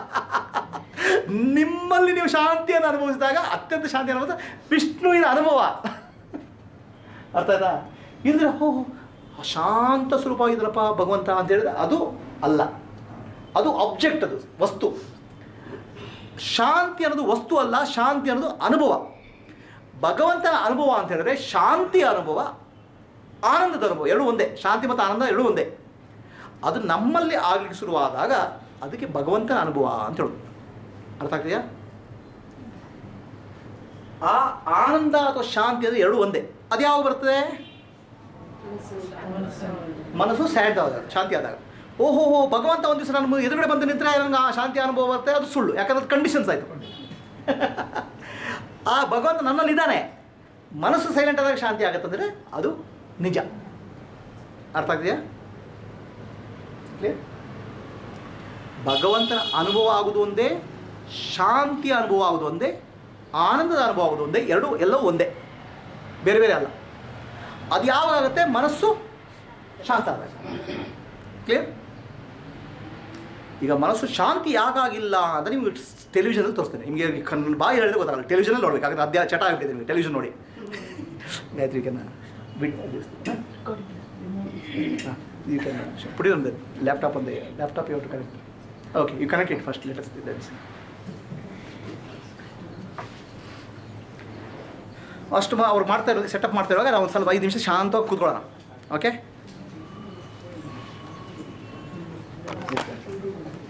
ನಿಮ್ಮಲ್ಲಿ ನೀವು ಶಾಂತಿಯನ್ನು ಅನುಭವಿಸಿದಾಗ ಅತ್ಯಂತ ಶಾಂತಿ ಅನುಭವಿಸ ವಿಷ್ಣುವಿನ ಅನುಭವ ಅರ್ಥ ಆಯ್ತಾ ಇದ್ರೆ ಹೋ ಶಾಂತ ಸ್ವರೂಪ ಆಗಿದ್ರಪ್ಪ ಭಗವಂತ ಅಂತ ಹೇಳಿದ್ರೆ ಅದು ಅಲ್ಲ ಅದು ಆಬ್ಜೆಕ್ಟ್ ಅದು ವಸ್ತು ಶಾಂತಿ ಅನ್ನೋದು ವಸ್ತು ಅಲ್ಲ ಶಾಂತಿ ಅನ್ನೋದು ಅನುಭವ ಭಗವಂತನ ಅನುಭವ ಅಂತ ಹೇಳಿದ್ರೆ ಶಾಂತಿಯ ಅನುಭವ ಆನಂದದ ಅನುಭವ ಎರಡು ಒಂದೇ ಶಾಂತಿ ಮತ್ತು ಆನಂದ ಎರಡು ಒಂದೇ ಅದು ನಮ್ಮಲ್ಲಿ ಆಗ್ಲಿಕ್ಕೆ ಶುರುವಾದಾಗ ಅದಕ್ಕೆ ಭಗವಂತನ ಅನುಭವ ಅಂತ ಹೇಳೋದು ಅರ್ಥ ಆಗ್ತೀಯಾ ಆ ಆನಂದ ಅಥವಾ ಶಾಂತಿ ಅಂದರೆ ಎರಡು ಒಂದೇ ಅದು ಯಾವಾಗ ಬರ್ತದೆ ಮನಸ್ಸು ಸ್ಯಾಡ್ ಆದಾಗ ಶಾಂತಿ ಆದಾಗ ಓಹೋ ಹೋ ಭಗವಂತ ಒಂದು ದಿವಸ ನನ್ನ ಎದುರುಗಡೆ ಬಂದು ನಿಂತರೆ ನನಗೆ ಆ ಶಾಂತಿ ಅನುಭವ ಬರುತ್ತೆ ಅದು ಸುಳ್ಳು ಯಾಕಂದ್ರೆ ಕಂಡೀಷನ್ಸ್ ಆಯಿತು ಆ ಭಗವಂತ ನನ್ನಲ್ಲಿ ಇದ್ದಾನೆ ಮನಸ್ಸು ಸೈಲೆಂಟ್ ಆದಾಗ ಶಾಂತಿ ಆಗುತ್ತಂದರೆ ಅದು ನಿಜ ಅರ್ಥ ಆಗ್ತಿದೆಯಾ Clear? ಭಗವಂತನ ಅನುಭವ ಆಗುವುದು ಒಂದೇ ಶಾಂತಿಯ ಅನುಭವ ಆಗುವುದು ಒಂದೇ ಆನಂದದ ಅನುಭವ ಆಗುವುದು ಒಂದೇ ಎರಡು ಎಲ್ಲವೂ ಒಂದೇ ಬೇರೆ ಬೇರೆ ಅಲ್ಲ ಅದು ಯಾವಾಗ ಆಗುತ್ತೆ ಮನಸ್ಸು ಶಾಂತ ಆದಾಗ ಕ್ಲಿಯರ್ ಈಗ ಮನಸ್ಸು ಶಾಂತಿ ಯಾಕಾಗಿಲ್ಲ ಅಂತ ನಿಮ್ಗೆ ಟೆಲಿವಿಷನಲ್ಲಿ ತೋರಿಸ್ತೇನೆ ನಿಮಗೆ ಕಣ್ಣು ಬಾಯಿ ಹೇಳಿದ್ರೆ ಗೊತ್ತಾಗಲ್ಲ ಟೆಲಿವಿಷನಲ್ಲಿ ನೋಡ್ಬೇಕು ಯಾಕಂದ್ರೆ ಅಧ್ಯಾಯ ಚಟ ಆಗಿಬಿಟ್ಟಿದೆ ನಿಮಗೆ ಟೆಲಿವಿಷನ್ ನೋಡಿ ಗಾಯತ್ರಿ ಕೆನ್ನ but you can put it on the laptop on the laptop you to connect okay you connect it first let's that's ಅಷ್ಟು ಮಾ- ಅವ್ರು ಮಾಡ್ತಾ ಇರೋದು ಸೆಟಪ್ ಮಾಡ್ತಾ ಇರುವಾಗ ನಾವು ಒಂದು ಸ್ವಲ್ಪ ಐದು ನಿಮಿಷ ಶಾಂತವಾಗಿ ಕೂತ್ಕೊಳ್ಳೋಣ ಓಕೆ